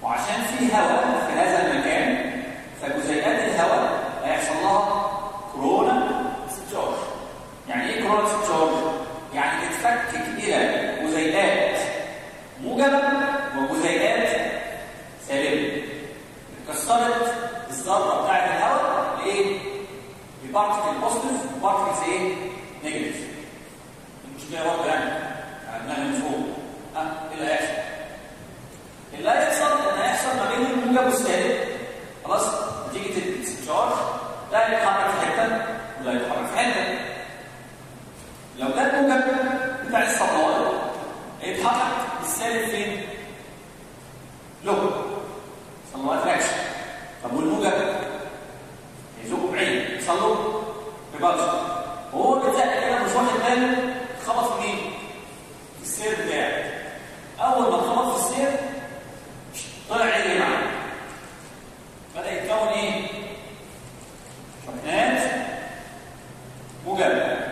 وعشان في هواء في هذا المكان فجزيئات الهواء هيحصل لها كورونا ستشارج يعني ايه كورونا ستشارج؟ يعني تتفكك الى جزيئات موجبه وجزيئات سالبه اتكسرت الذره بتاعت الهواء لايه؟ لبارتكل بوزيتيف وبارتكلز ايه؟ نيجاتيف المشكله برضه يعني على دماغي من فوق ها ايه اللي هيحصل؟ اللي هيحصل ان هيحصل ما بين الموجب والسالب خلاص نتيجه الاستشارج ده هيتحرك في حته وده هيتحرك في حته لو ده الموجب بتاع الصدار هيتحرك السالب فين؟ له صلوات رياكشن طب والموجب يزقه بعيد يحصل له ريبالشن وهو بيتزق كده مش واخد باله خبط مين؟ في السير بتاعه اول ما اتخبط في السير طلع عيني معاه بدا يتكون ايه؟ شحنات موجبه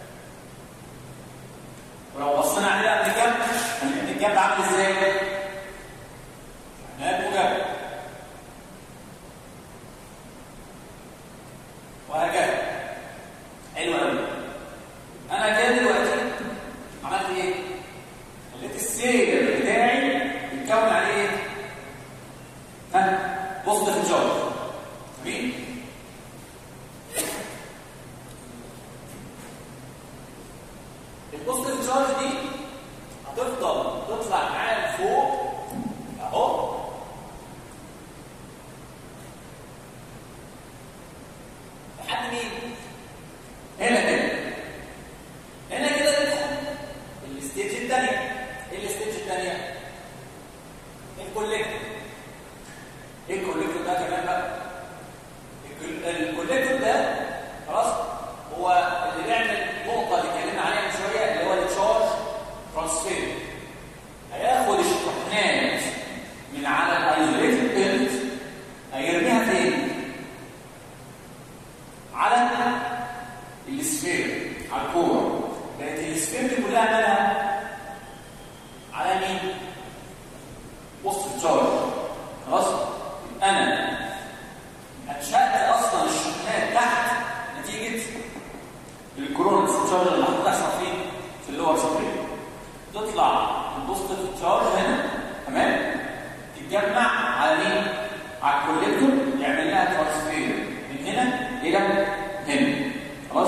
ولو بصينا عليها من الجنب هنلاقي من الجنب عامل ازاي؟ شحنات موجبه وهكذا حلو قوي انا كده دلوقتي عملت ايه خليت السير بتاعي يتكون عليه ايه ها بوزيتيف تشارج جميل البوزيتيف تشارج دي هتفضل تطلع معايا لفوق اهو لحد مين هنا كده هنا كده ندخل الستيج الثانيه ايه الستيج الثانيه الكوليكتور ايه الكوليكتور ده كمان بقى الكل- الكوليكتور ده خلاص هو اللي بيعمل النقطه اللي اتكلمنا عليها من شويه اللي هو التشارج ترانسفير هياخد الشحنات من على الايزوليتد بيلت هيرميها فين على السفير على الكوره بقت السفير دي كلها مالها على مين وسط التشارج خلاص يبقى انا انشات اصلا الشحنات تحت نتيجه الكورونا تشارج اللي هتحصل فين في اللور سبريم تطلع البوزيتيف تشارج هنا تمام تتجمع على مين على الكوليكتور يعمل لها ترانسفير من هنا الى هنا خلاص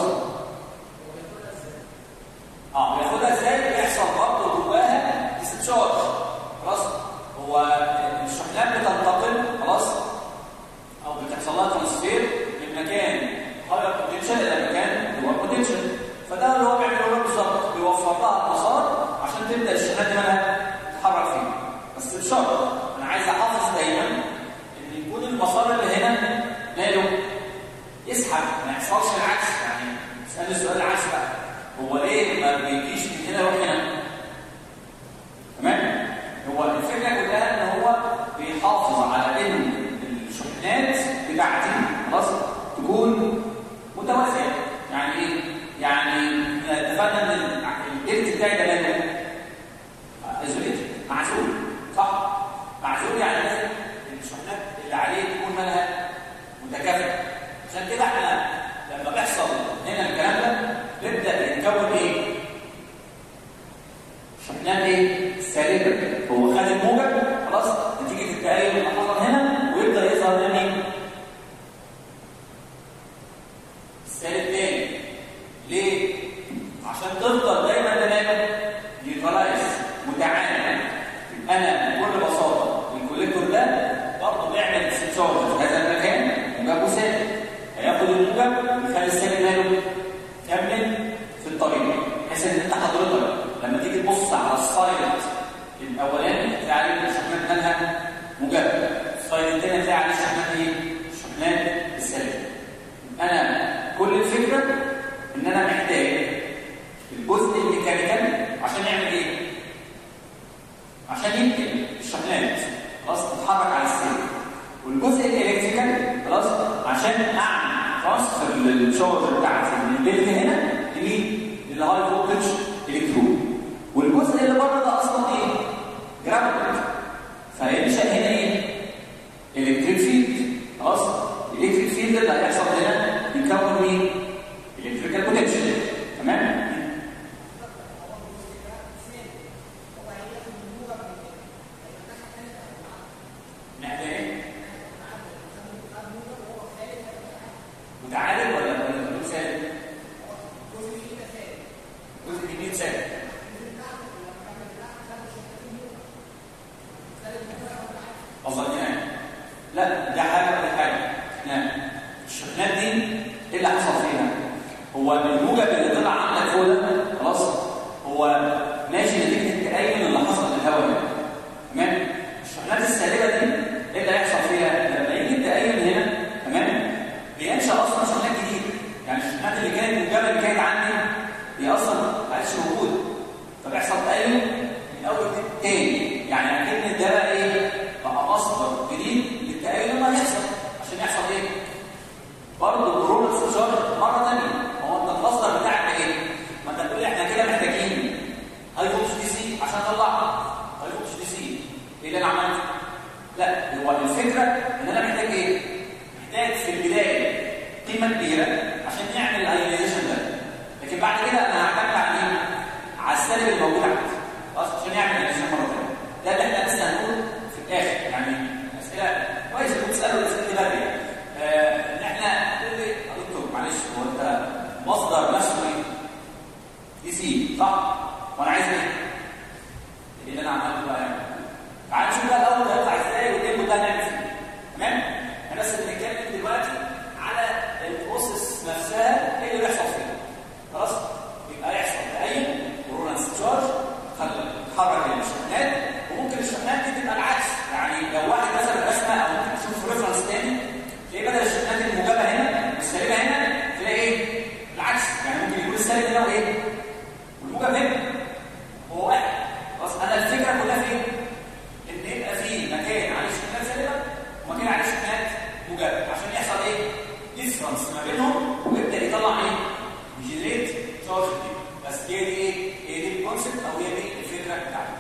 اه بياخدها ازاي بيحصل برضه جواها ديستشارج خلاص هو الشحنات بتنتقل خلاص او بتحصل لها ترانسفير من مكان هاير بوتنشال الى مكان لور بوتنشال فده اللي هو بيعمله هو بالظبط بيوفر لها المسار عشان تبدا الشحنات دي مالها تتحرك فيه بس بشرط انا عايز احافظ دايما ان يكون المسار اللي هنا ماله يسحب ما يحصلش العكس يعني اسالني السؤال العكس بقى هو ليه ما بيجيش من هنا يروح هنا تمام هو الفكره كلها ان هو بيحافظ على ان الشحنات بتاعتي خلاص تكون متوازيه يعني ايه يعني اتفقنا ان البيت بتاعي ده ماله ازوليت معزول صح معزول يعني لازم الشحنات اللي عليه تكون مالها متكافئه عشان كده احنا لما بيحصل هنا الكلام ده نبدا يتكون ايه شحنات ايه سالبه هو خد الموجب خلاص نتيجه التغير اللي حصل هنا ويبدا يظهر لنا مين السالب تاني ليه عشان تفضل دايما دايما يوتلايز متعامل انا بكل بساطه الكوليكتور ده برضه بيعمل استشارج في هذا المكان موجب وسالب هياخد الموجب ويخلي السالب ماله كمل في الطريق بحيث ان انت حضرتك لما تيجي تبص على السايد الاولاني تلاقي عليه الشحنات مالها موجبه السايد الثاني تلاقي عليه الشحنات ايه؟ الشحنات السالبه انا كل الفكره ان انا محتاج الجزء الميكانيكال عشان يعمل ايه؟ عشان ينقل الشحنات خلاص تتحرك على السير والجزء الالكتريكال خلاص عشان اعمل ترانسفير للشارج بتاعتي من البيت هنا لمين؟ للهاي فولتج الكترون والجزء اللي بره ده اصلا ايه؟ جراوند فهينشا هنا ايه؟ هو الموجب اللي طلع عندك فوق ده خلاص هو ماشي نتيجه التأين اللي حصل للهواء هنا تمام الشحنات السالبه دي ايه اللي هيحصل فيها لما يجي التأين هنا تمام بينشا اصلا شحنات جديده يعني الشحنات اللي كانت موجبه اللي كانت عندي هي اصلا ما عادش موجوده فبيحصل تأين من اول تاني يعني اكن ده بقى ايه بقى مصدر جديد للتأين اللي هيحصل عشان يحصل ايه برضه كورونا استشار مره ثانيه هو انت المصدر بتاعك ايه ما انت بتقول لي احنا كده محتاجين هاي فولتج دي سي عشان اطلعها هاي فولتج دي سي ايه اللي انا عملته لا هو الفكره ان انا محتاج ايه محتاج في البدايه قيمه كبيره عشان نعمل الايونيزيشن ده لكن بعد كده انا هعتمد على ايه على السالب الموجود عندي خلاص عشان يعمل الايونيزيشن مره ثانيه ده اللي احنا لسه هنقول في الاخر يعني اسئله كويس انكم تسالوا الاسئله دي بدري يعني آه، ان احنا تقول لي يا دكتور معلش هو انت مصدر نفسه ايه؟ دي سي صح؟ وانا عايز ايه؟ اللي انا عملته بقى يعني تعال نشوف بقى الاول ده هيطلع ازاي والديمو ده هنعمل فيه تمام؟ احنا بس بنتكلم دلوقتي على البروسيس نفسها ايه اللي بيحصل فيها خلاص؟ يبقى يحصل تأين كورونا تشارج تحرك الشحنات وممكن الشحنات دي تبقى العكس يعني لو واحد مثلا رسمه او ممكن تشوف ريفرنس تاني تلاقي بدل الشحنات الموجبه هنا والسالبه هنا تلاقي ايه؟ العكس يعني ممكن يكون السالب هنا وايه؟ والموجب هنا هو واحد خلاص انا الفكره كلها في ايه؟ ان يبقى في مكان عليه شحنات سالبه ومكان عليه شحنات موجبه عشان يحصل ايه؟ ديفرنس ما بينهم ويبدا يطلع ايه؟ يجنريت تشارج جديد بس هي دي ايه؟ هي دي الكونسيبت او هي دي الفكره بتاعتي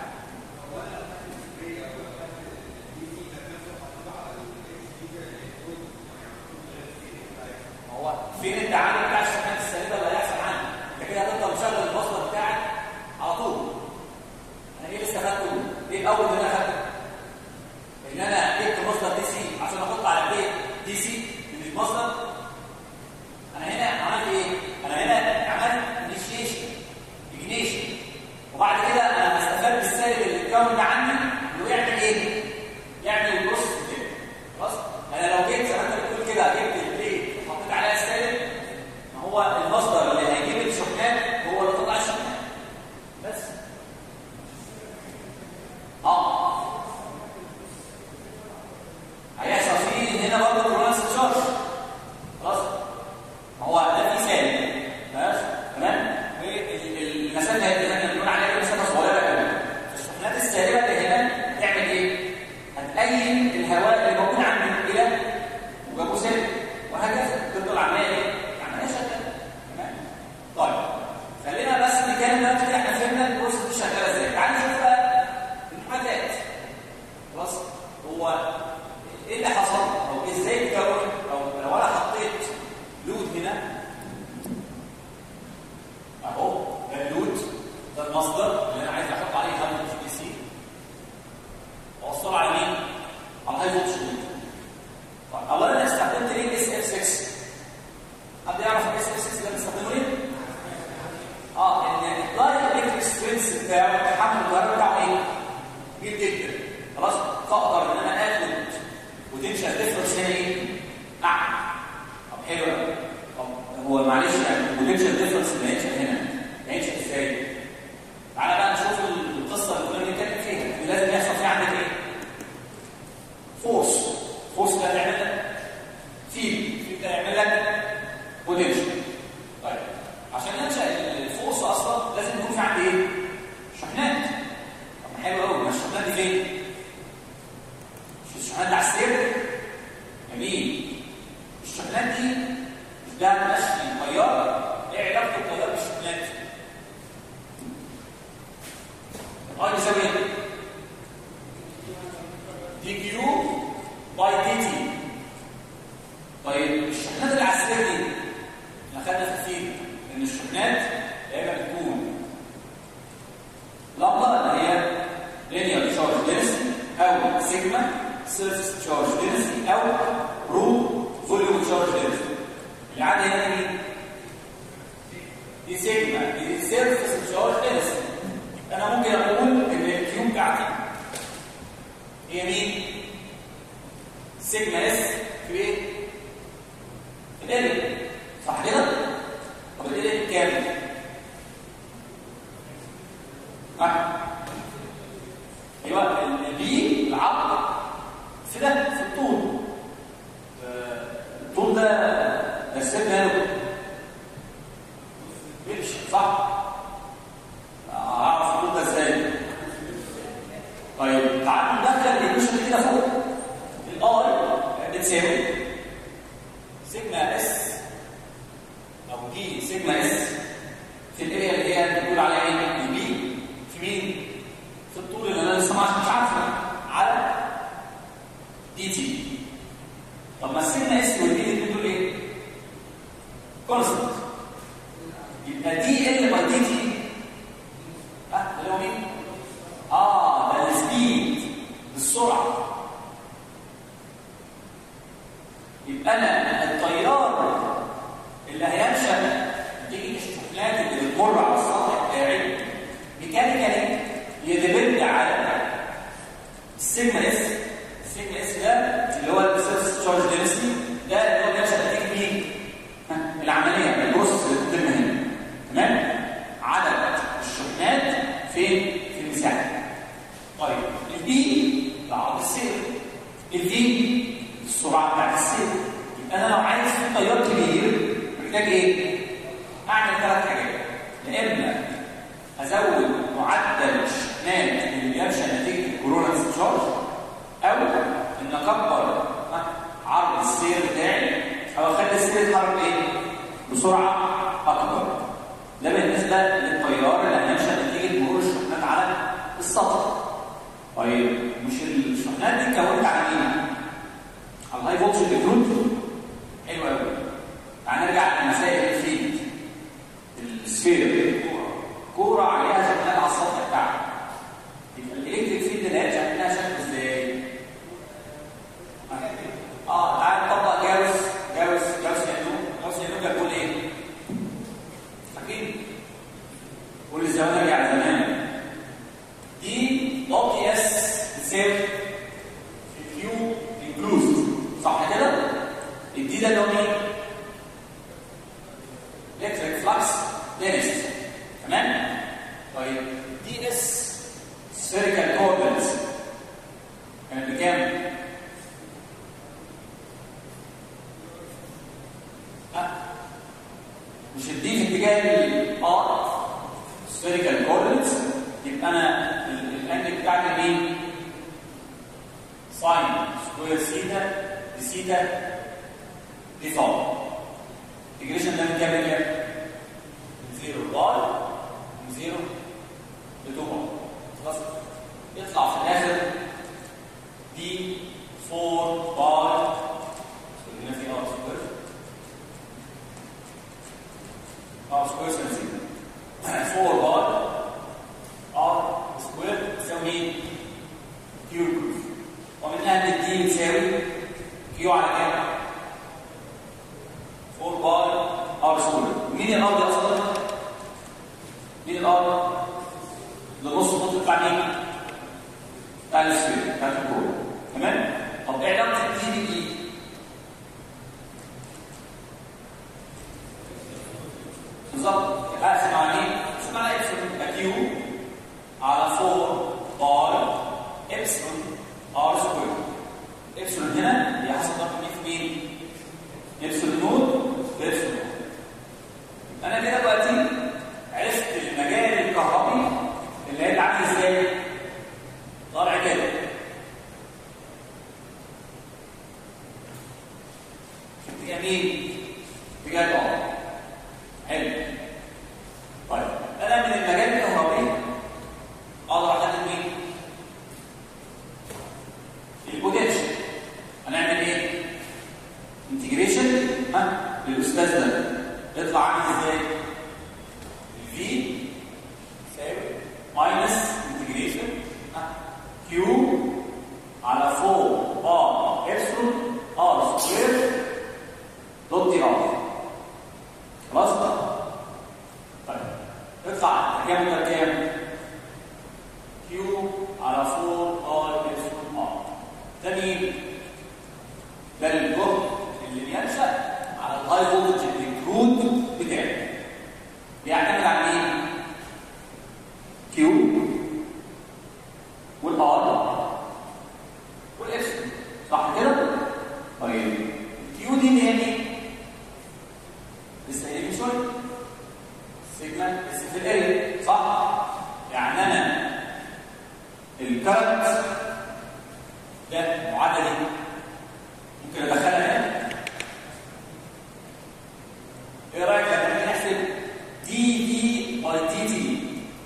هو فين التعامل بتاع الشحنات السالبه اللي هيحصل عندي انت كده هتفضل مشغل المصدر بتاعك على طول انا ايه اللي استفدته ايه الاول اللي انا اخدته ان انا جبت مصدر دي سي عشان احط على البيت دي سي من المصدر انا هنا عملت ايه انا هنا عملت انيشيشن اجنيشن وبعد كده انا هستفاد بالسالب اللي اتكون ده عندي انه يعمل ايه يعمل البروسيس كده خلاص انا لو جيت زي ما انت بتقول كده جبت البيت وحطيت عليها سالب ما هو المصدر اللي هيجيب الشحنات هو اللي طلع الشحنات بس اه هيحصل فيه هنا برضه كورونال تشارج خلاص ما هو ده في سالب خلاص تمام والمسافه اللي احنا بنقول عليها مسافه صغيره قوي الشحنات السالبه اللي هنا تعمل ايه؟ هتأين الهواء اللي موجود عندي الى موجبه سالب وهكذا تفضل عمليه ايه؟ عمليه شغاله تمام؟ طيب خلينا بس نتكلم دلوقتي كده احنا فهمنا البروسيس دي شغاله ازاي تعالى نشوف بقى المحاذاه خلاص هو ايه اللي حصل او ازاي اتكون او لو انا حطيت لود هنا اهو ده اللود ده المصدر اللي انا عايز احط عليه هاي فولتج دي سي واوصله على مين؟ على الهاي فولتج لود طيب اولا انا استخدمت ليه اس اف 6 حد يعرف الاس اف 6 ده بنستخدمه ليه؟ اه ان الداير الكتريك سترينث بتاعه تحمل الكهرباء بتاعه ايه؟ كبير جدا خلاص فاقدر ان انا اخد بوتنشال ديفرنس هنا ايه؟ اعلى طب حلو قوي طب هو معلش يعني البوتنشال ديفرنس اللي هينشا هنا هينشا ازاي؟ تعالى بقى نشوف القصه اللي كنا بنتكلم فيها لازم يحصل فيها عندك ايه؟ فورس فورس ده هيعمل لك فيل فيل ده هيعمل لك بوتنشال طيب عشان ينشا الفورس اصلا لازم يكون في عندي ايه؟ شحنات طب حلو قوي ما الشحنات دي فين؟ مش الشحنات دي على السير جميل الشحنات دي مش ده ماشي طياره ايه علاقه الطيار بالشحنات؟ اه يساوي ايه؟ دي كيو باي دي تي طيب الشحنات اللي على السير دي احنا خدنا في الفيل ان الشحنات يا اما بتكون لمبه اللي هي linear charge density او سيجما surface charge density او رو volume charge density اللي عندي هنا مين؟ دي سيجما دي surface charge density انا ممكن اقول ان الكيو بتاعتي هي مين؟ سيجما اس في ايه؟ في ال صح كده؟ طب ال بتساوي سيجما اس او دي سيجما اس في الاريا اللي هي بنقول عليها ايه؟ البي في مين؟ في الطول اللي انا لسه مش عارفه على دي تي طب ما السيجما اس والدي دي دول ايه؟ كونستنت يبقى دي ال باي دي تي ها اللي هو مين؟ اه ده السبيد بالسرعه يبقى انا التيار اللي هينشا نتيجه الشحنات اللي بتمر على السطح بتاعي ميكانيكالي يدبند على السيجما اس السيجما اس ده اللي هو السيرفس تشارج دينستي ده اللي هو بينشا نتيجه مين؟ ها، العمليه البروسيس اللي بتتم هنا تمام؟ عدد الشحنات فين؟ في المساحه طيب البي ده عرض السير الفي السرعه بتاعت السير يبقى انا لو عايز في تيار كبير محتاج ايه؟ اعمل ثلاث حاجات يا اما ازود معدل الشحنات اللي بيمشي نتيجه الكورونا تشارج او ان اكبر ها، عرض السير بتاعي او اخلي السير يتحرك ايه؟ بسرعه اكبر ده بالنسبه للتيار اللي هيمشي نتيجه مرور الشحنات على السطح طيب مش الشحنات دي اتكونت على مين؟ على الهاي فولتج الكترود حلو قوي تعال نرجع لمسائل الفيلد السفير كوره عليها شحنات على السطح بتاعها يبقى الالكتريك فيلد اللي هي شكلها شكله ازاي؟ اه تعال نطبق جاوس جاوس جاوس يانو جاوس يانو كان بيقول ايه؟ فاكرين؟ قول الزمان رجع زمان دي او بي اس بتساوي الكيو انكلوزد صح كده؟ الدي ده اللي هو مين؟ الكتريك فلكس دينست تمام؟ طيب دي اس سفيريكال كوردنس كانت بكام؟ ها؟ مش الدي في اتجاه الار سفيريكال كوردنس يبقى انا الانجل بتاعتي مين؟ ساين سكوير سيتا دي سيتا دي فاي الانتجريشن ده من كام لكام؟ من زيرو لباي من زيرو ل 2 باي خلاص يطلع في الاخر دي 4 باي هنا في ار سكوير ار سكوير سنسيتي 4 باي ار سكوير يساوي مين؟ كيو ومن اهل الدي يساوي كيو على كام؟ 4 باي ار سكوير مين الار دي اصلا؟ مين الار؟ اللي نص الخط بتاع مين؟ بتاع السفير بتاع الكوره تمام؟ طب ايه علاقه الدي بدي؟ بالظبط اقسم على مين؟ اقسم على ابسلون كيو على 4 باي ابسلون ار سكوير ابسلون هنا هي حسب ضرب مين في مين؟ ابسلون نود بابسلون انا كده دلوقتي عرفت المجال الكهربي اللي هيبقى عامل ازاي؟ طالع كده اتجاه مين؟ اتجاه الارض حلو طيب انا من المجال الكهربي اقدر احدد مين؟ البوتنشال هنعمل ايه؟ انتجريشن ها للاستاذ ده يطلع عامل ازاي؟ الفي يساوي ماينس انتجريشن كيو على 4 ار ابسلون ار سكوير دوت دي ار خلاص طيب اطلع كام ده كام كيو على 4 ار ابسلون ار ده مين ده الجهد اللي بينشا على الهاي فولتج الكرود بتاعي بيعتمد على مين كيو والار والابسلون صح كده طيب الكيو دي اللي هي مين لسه قايلين من شويه سيجما بس في الاريا صح يعني انا الكرنت ده معادله دي ممكن ادخلها هنا ايه رايك لما نيجي نحسب دي دي باي دي تي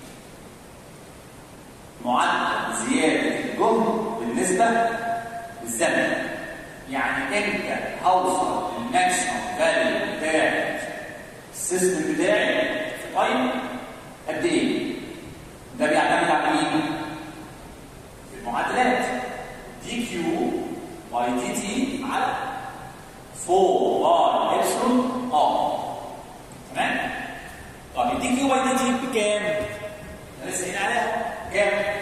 معدل زياده الجهد بالنسبه للزمن يعني امتى هوصل للماكسيمم فاليو بتاع السيستم بتاعي في تايم قد ايه ده بيعتمد على مين في المعادلات دي كيو باي دي تي على 4 باي ابسلون ار تمام طب الدي كيو باي دي تي بكام احنا لسه قايلين عليها كام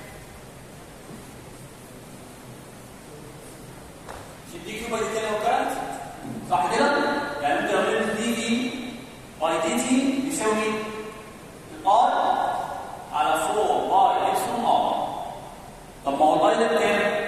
مش الدي كيو باي دي تي لو كانت صح كده يعني ممكن اقول ان دي دي باي دي تي بيساوي مين الار على 4 باي ابسلون ار طب ما هو الباي ده بكام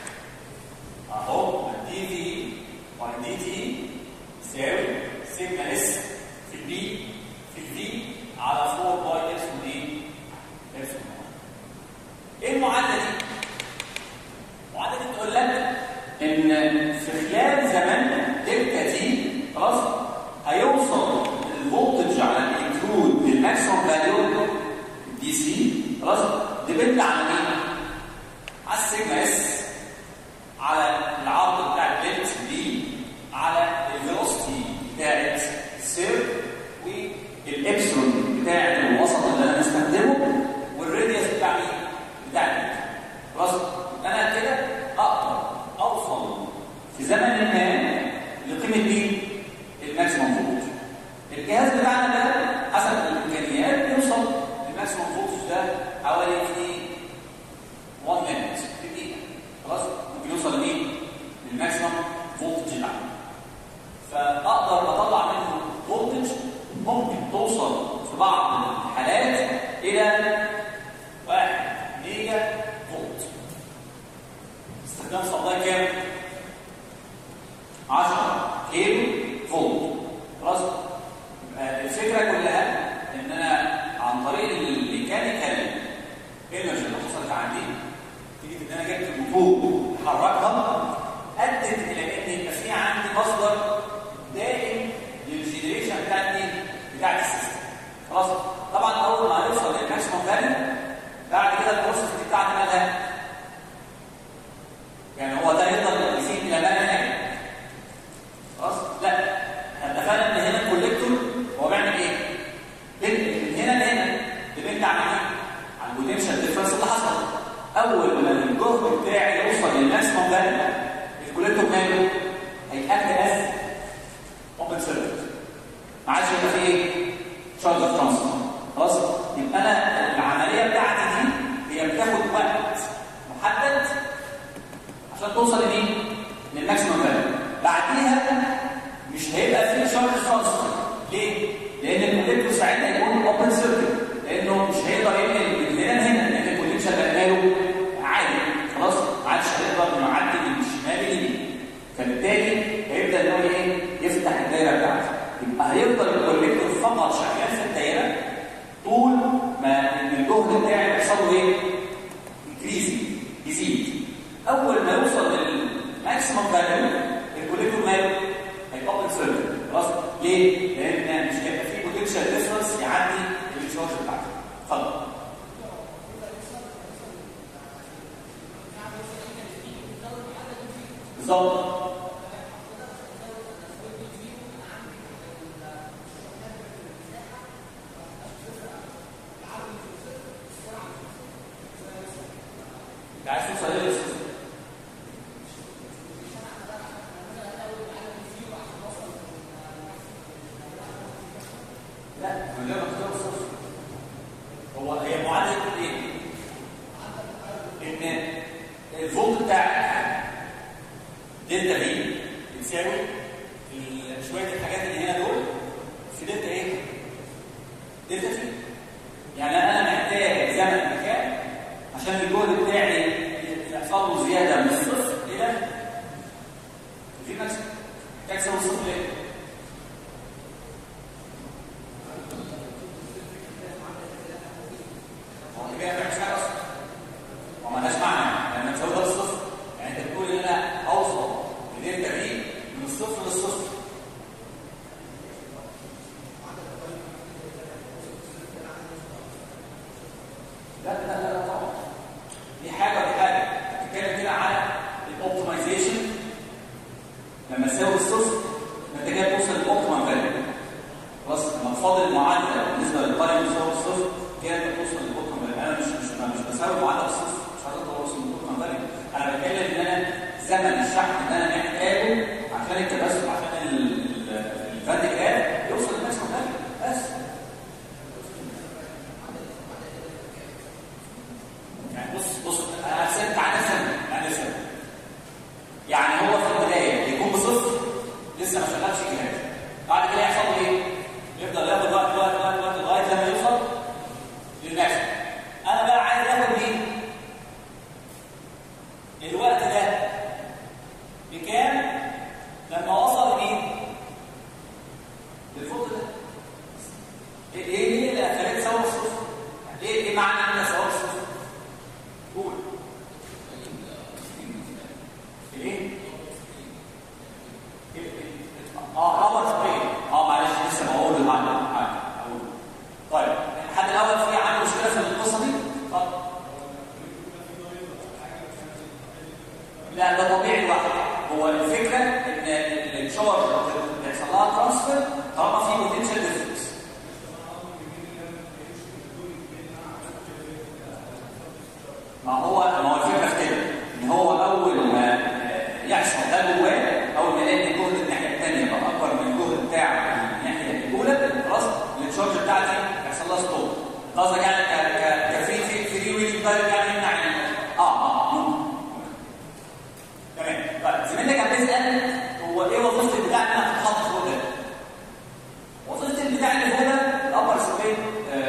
اهو دي في باي دي تي يساوي سيجما اس في البي في الفي على 4 باي ابسلون ايه ابسلون ار ايه المعادله دي المعادله دي تقول لك ان في خلال زمن دلتا تي خلاص هيوصل الفولتج على الانكلود للماكسيمم فاليو دي سي خلاص ديبند على مين؟ على السيجما اس على العرض بتاع البنت دي على الفيلوسيتي بتاعت السير والابسلون بتاع الوسط اللي انا مستخدمه والراديوس بتاع مين؟ بتاع البنت خلاص انا كده اقدر اوصل في زمن ما لقيمه مين؟ الماكسيمم فولتج الجهاز بتاعنا ده حسب الامكانيات بيوصل للماكسيمم فولتج ده حوالي في 1 minute في دقيقه خلاص ممكن يوصل لمين؟ للماكسيمم فولتج اللي عنده فاقدر اطلع منه فولتج ممكن توصل في بعض الحالات الى 1 ميجا فولت استخدام سبلاي كام 10 كيلو فولت خلاص يبقى الفكره كلها ان انا عن طريق الميكانيكال انرجي اللي حصلت عندي تيجي ان انا جبت الموتور حركها ادت الى ان يبقى في عندي مصدر دائم للجنريشن بتاعت مين؟ بتاعت السيستم خلاص طبعا اول ما يوصل للماكسيموم فاليو بعد كده البروسيس دي بتاعتي مالها يعني هو ده يقدر يزيد الى ما لا نهايه خلاص لا احنا اتفقنا ان هنا الكوليكتور هو بيعمل ايه من هنا لهنا ديبند على ايه على البوتنشال ديفرنس اللي حصل اول ما الجهد بتاعي يوصل للماكسيموم فاليو الكوليكتور ماله هيتاكد از اوبن سيركت ما عادش يبقى فيه ايه شارج ترانسفير خلاص يبقى انا العمليه بتاعتي دي هي بتاخد وقت محدد عشان توصل لمين للماكسيمم فاليو بعديها مش هيبقى فيه شارج ترانسفير ليه لان الكوليكتور ساعتها يكون اوبن سيركت لانه مش هيقدر ينقل من هنا لهنا لان البوتنشال بقاله عالي خلاص ما عادش هيقدر يعدي من الشمال لليمين فبالتالي هيبدا ان هو ايه يفتح الدايره بتاعته يبقى هيفضل الكوليكتور فقط شغال في الدايره طول ما الجهد بتاعي بيحصل له ايه؟ انكريزنج يزيد اول ما يوصل للماكسيمم فاليو الكوليكتور ماله؟ هيبقى اوبن سيركت خلاص ليه؟ لان مش هيبقى فيه بوتنشال ديفرنس يعدي الشارج بتاعته اتفضل بالظبط انت عايز توصل ايه يا استاذ لا من غير ما تختار الصفر هو هي معادله ايه ان الفولت بتاعك دلتا في بتساوي ال- شويه الحاجات اللي هنا دول في دلتا ايه دلتا في يعني انا محتاج زمن مكان عشان الجهد بتاعي يحصل له زياده من الصفر الى في ماكسيمم محتاج يساوي الصفر ليه هو اللي بيعمل مش حاجه اصلا هو مالهاش معنى لما تساوي ده بالصفر يعني انت بتقول ان انا اوصل لدلتا لا ده طبيعي لوحده هو الفكره ان الشارج بيحصل لها ترانسفير طالما في بوتنشال ديفرنس ما هو ما هو الفكره في كده ان هو اول ما يحصل ده جواه اول ما يلاقي الجهد الناحيه الثانيه بقى اكبر من الجهد بتاع الناحيه الاولى خلاص التشارج بتاعتي هيحصل لها ستوب قصدك يعني ك ك كفري في فري ويل ده يعني يمنع اه اه ممكن تمام طيب زميلنا كان بيسال هو ايه وظيفه البتاع اللي انا هتحط فوق ده؟ وظيفه البتاع اللي فوق ده الابر سبريد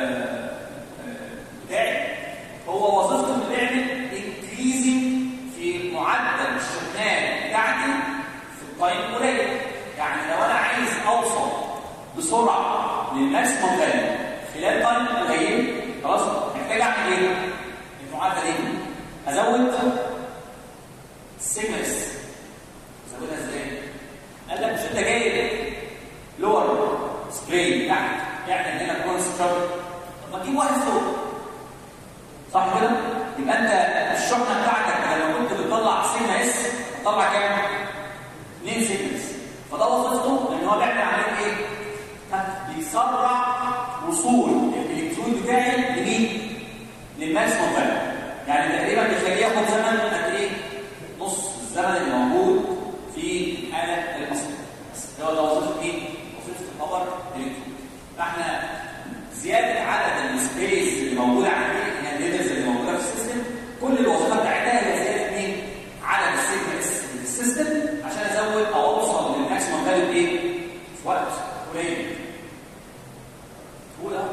بتاعي هو وظيفته انه بيعمل انكريزنج في معدل الشحنات بتاعتي في التايم قليل يعني لو انا عايز اوصل بسرعه للماكسيموم فاليو خلال تايم قليل خلاص محتاج اعمل ايه؟ المعدل ايه؟ ازود السيجنالز ازودها ازاي؟ قال لك مش انت جايب لور سبراي تحت يعني هنا كونستراكت طب ما تجيب واحد فوق صح كده؟ يبقى انت الشحنه بتاعتك لما كنت بتطلع سيجما اس هتطلع كام؟ 2 سيجنالز فده وظيفته ان هو بيعمل عمليه ايه؟ بيسرع وصول الالكترون بتاعي لمين؟ للماكسيموم فاليو يعني تقريبا بيخليه ياخد زمن قد ايه؟ نص الزمن اللي موجود في الحاله الاصليه بس هو ده وظيفه ايه؟ وظيفه الخبر الالكترون فاحنا زياده عدد السبيس اللي موجوده عندي الهاندلرز اللي موجوده في السيستم كل الوظيفه بتاعتها هي زياده مين؟ عدد السيجنالز في السيستم عشان ازود او اوصل للماكسيموم فاليو ايه؟ في وقت قليل. قول اهو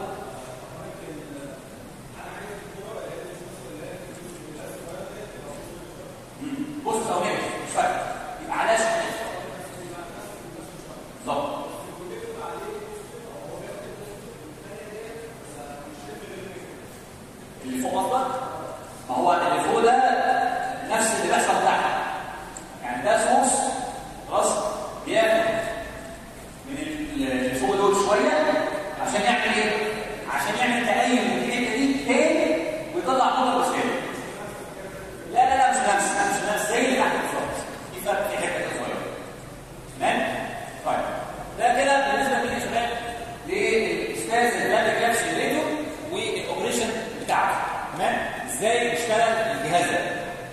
بص اهو مش فارق يبقى علاش بالظبط اللي فوق قصدك ما هو اللي فوق ده نفس اللي بيحصل تحت يعني ده سورس خلاص بياخد من اللي فوق دول شويه عشان يعمل ايه؟ عشان يعمل تأيد من الحته دي تاني ويطلع نقطه بس تاني لا لا لا مش نفس مش نفس زي اللي تحت بالظبط في فرق في حته صغيره تمام؟ طيب ده كده بالنسبه لمين يا شباب؟ لاستاذ البلد جابس الراديو والاوبريشن بتاعته تمام؟ ازاي بيشتغل الجهاز ده؟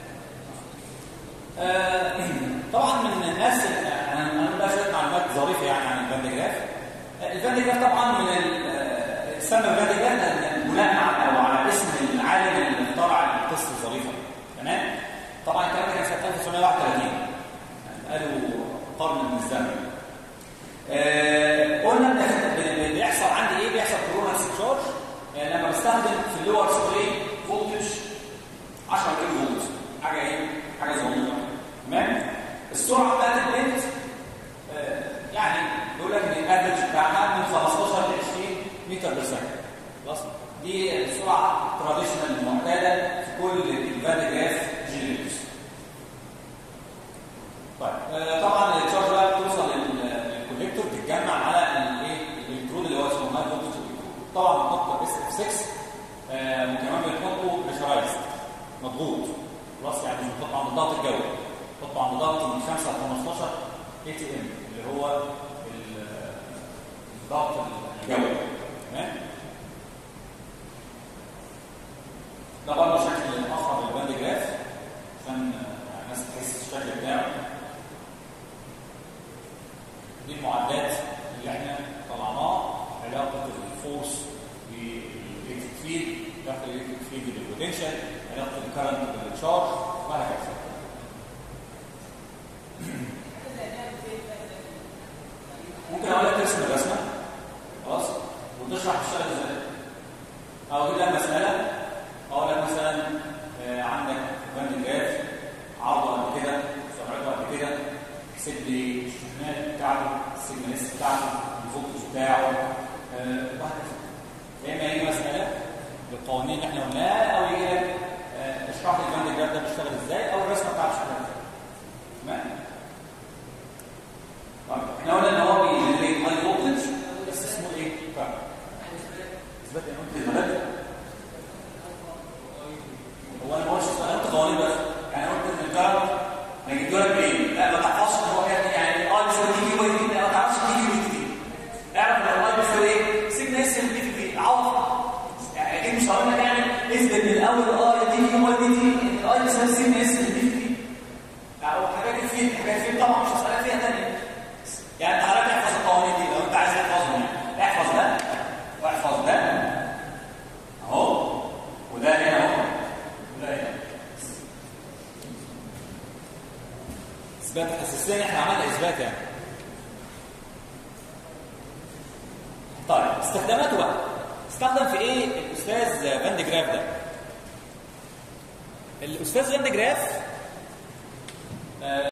آه طبعا من الناس انا انا بقى شويه معلومات ظريفه يعني عن الباند جراف الباند جراف طبعا من سمى الباند جراف بناء على او على اسم العالم اللي اخترع القصه الظريفه تمام طبعا الكلام ده كان سنه 1931 يعني قالوا قرن من الزمن آه قلنا بيحصل عندي ايه بيحصل كورونا تشارج يعني لما بستخدم في اللور سبري فولتج 10 كيلو فولت حاجه ايه حاجه صغيره تمام السرعه بتاعت البنت آه يعني بيقول لك ان الافرج بتاعها من 15 ل 20 متر بير ثانيه خلاص دي السرعه تراديشنال المعتاده في كل الفان جراف جنريتورز طيب آه طبعا التشارج بقى بتوصل للكوليكتور تتجمع على الايه الالكترود اللي هو اسمه هاي فولتج طبعا بنحط اس اف 6 آه وكمان بنحطه بريشرايزد مضغوط خلاص يعني مش بنحطه عند الضغط الجوي بنحطه عند ضغط من 5 ل 15 اي تي ام اللي هو الضغط الجوي تمام ده برضه شكل اخر للباند جراف عشان الناس تحس الشكل بتاعه دي المعادلات اللي احنا طلعناها علاقه الفورس بالالكتريك فيلد علاقه الالكتريك فيلد بالبوتنشال علاقه الكرنت بالتشارج وهكذا ممكن اقول لك ترسم الرسمه خلاص وتشرح تشتغل ازاي او اجيب لك مساله اقول لك مثلا آه عندك باند جاف عرضه قد كده سرعته قد كده احسب لي الشحنات بتاعته السيجنال اس بتاعته الفولتج بتاعه وهكذا يا اما يجي مساله بالقوانين اللي احنا قلناها او يجي لك آه اشرح لي الباند جاف ده بيشتغل ازاي او الرسمه بتاعته شغاله تمام طيب احنا قلنا ان هو بيجنريت هاي فولتج بس اسمه ايه؟ طيب اثبات ايه؟ اثبات هو انا ما قلتش انا قلت قوانين بس يعني قلت ان الكارت انا جبت لك منين؟ لا ما تحفظش ان هو يعني يعني اه بيساوي دي دي واي دي لا ما تعرفش دي دي ودي دي اعرف ان الواي بيساوي ايه؟ سيجما اس دي في دي عوض يعني اكيد مش هقول لك يعني اثبت من اول اه دي دي واي دي دي ان الاي بيساوي سيجما اس دي في دي او حاجات كتير حاجات كتير طبعا مش هسألك فيها تانية يعني انت حضرتك احفظ القوانين دي لو انت عايز تحفظهم يعني احفظ ده واحفظ ده اهو وده هنا اهو وده هنا اثبات حسستني احنا عملنا اثبات يعني طيب استخداماته بقى استخدم في ايه الاستاذ فان دي جراف ده الاستاذ فان دي جراف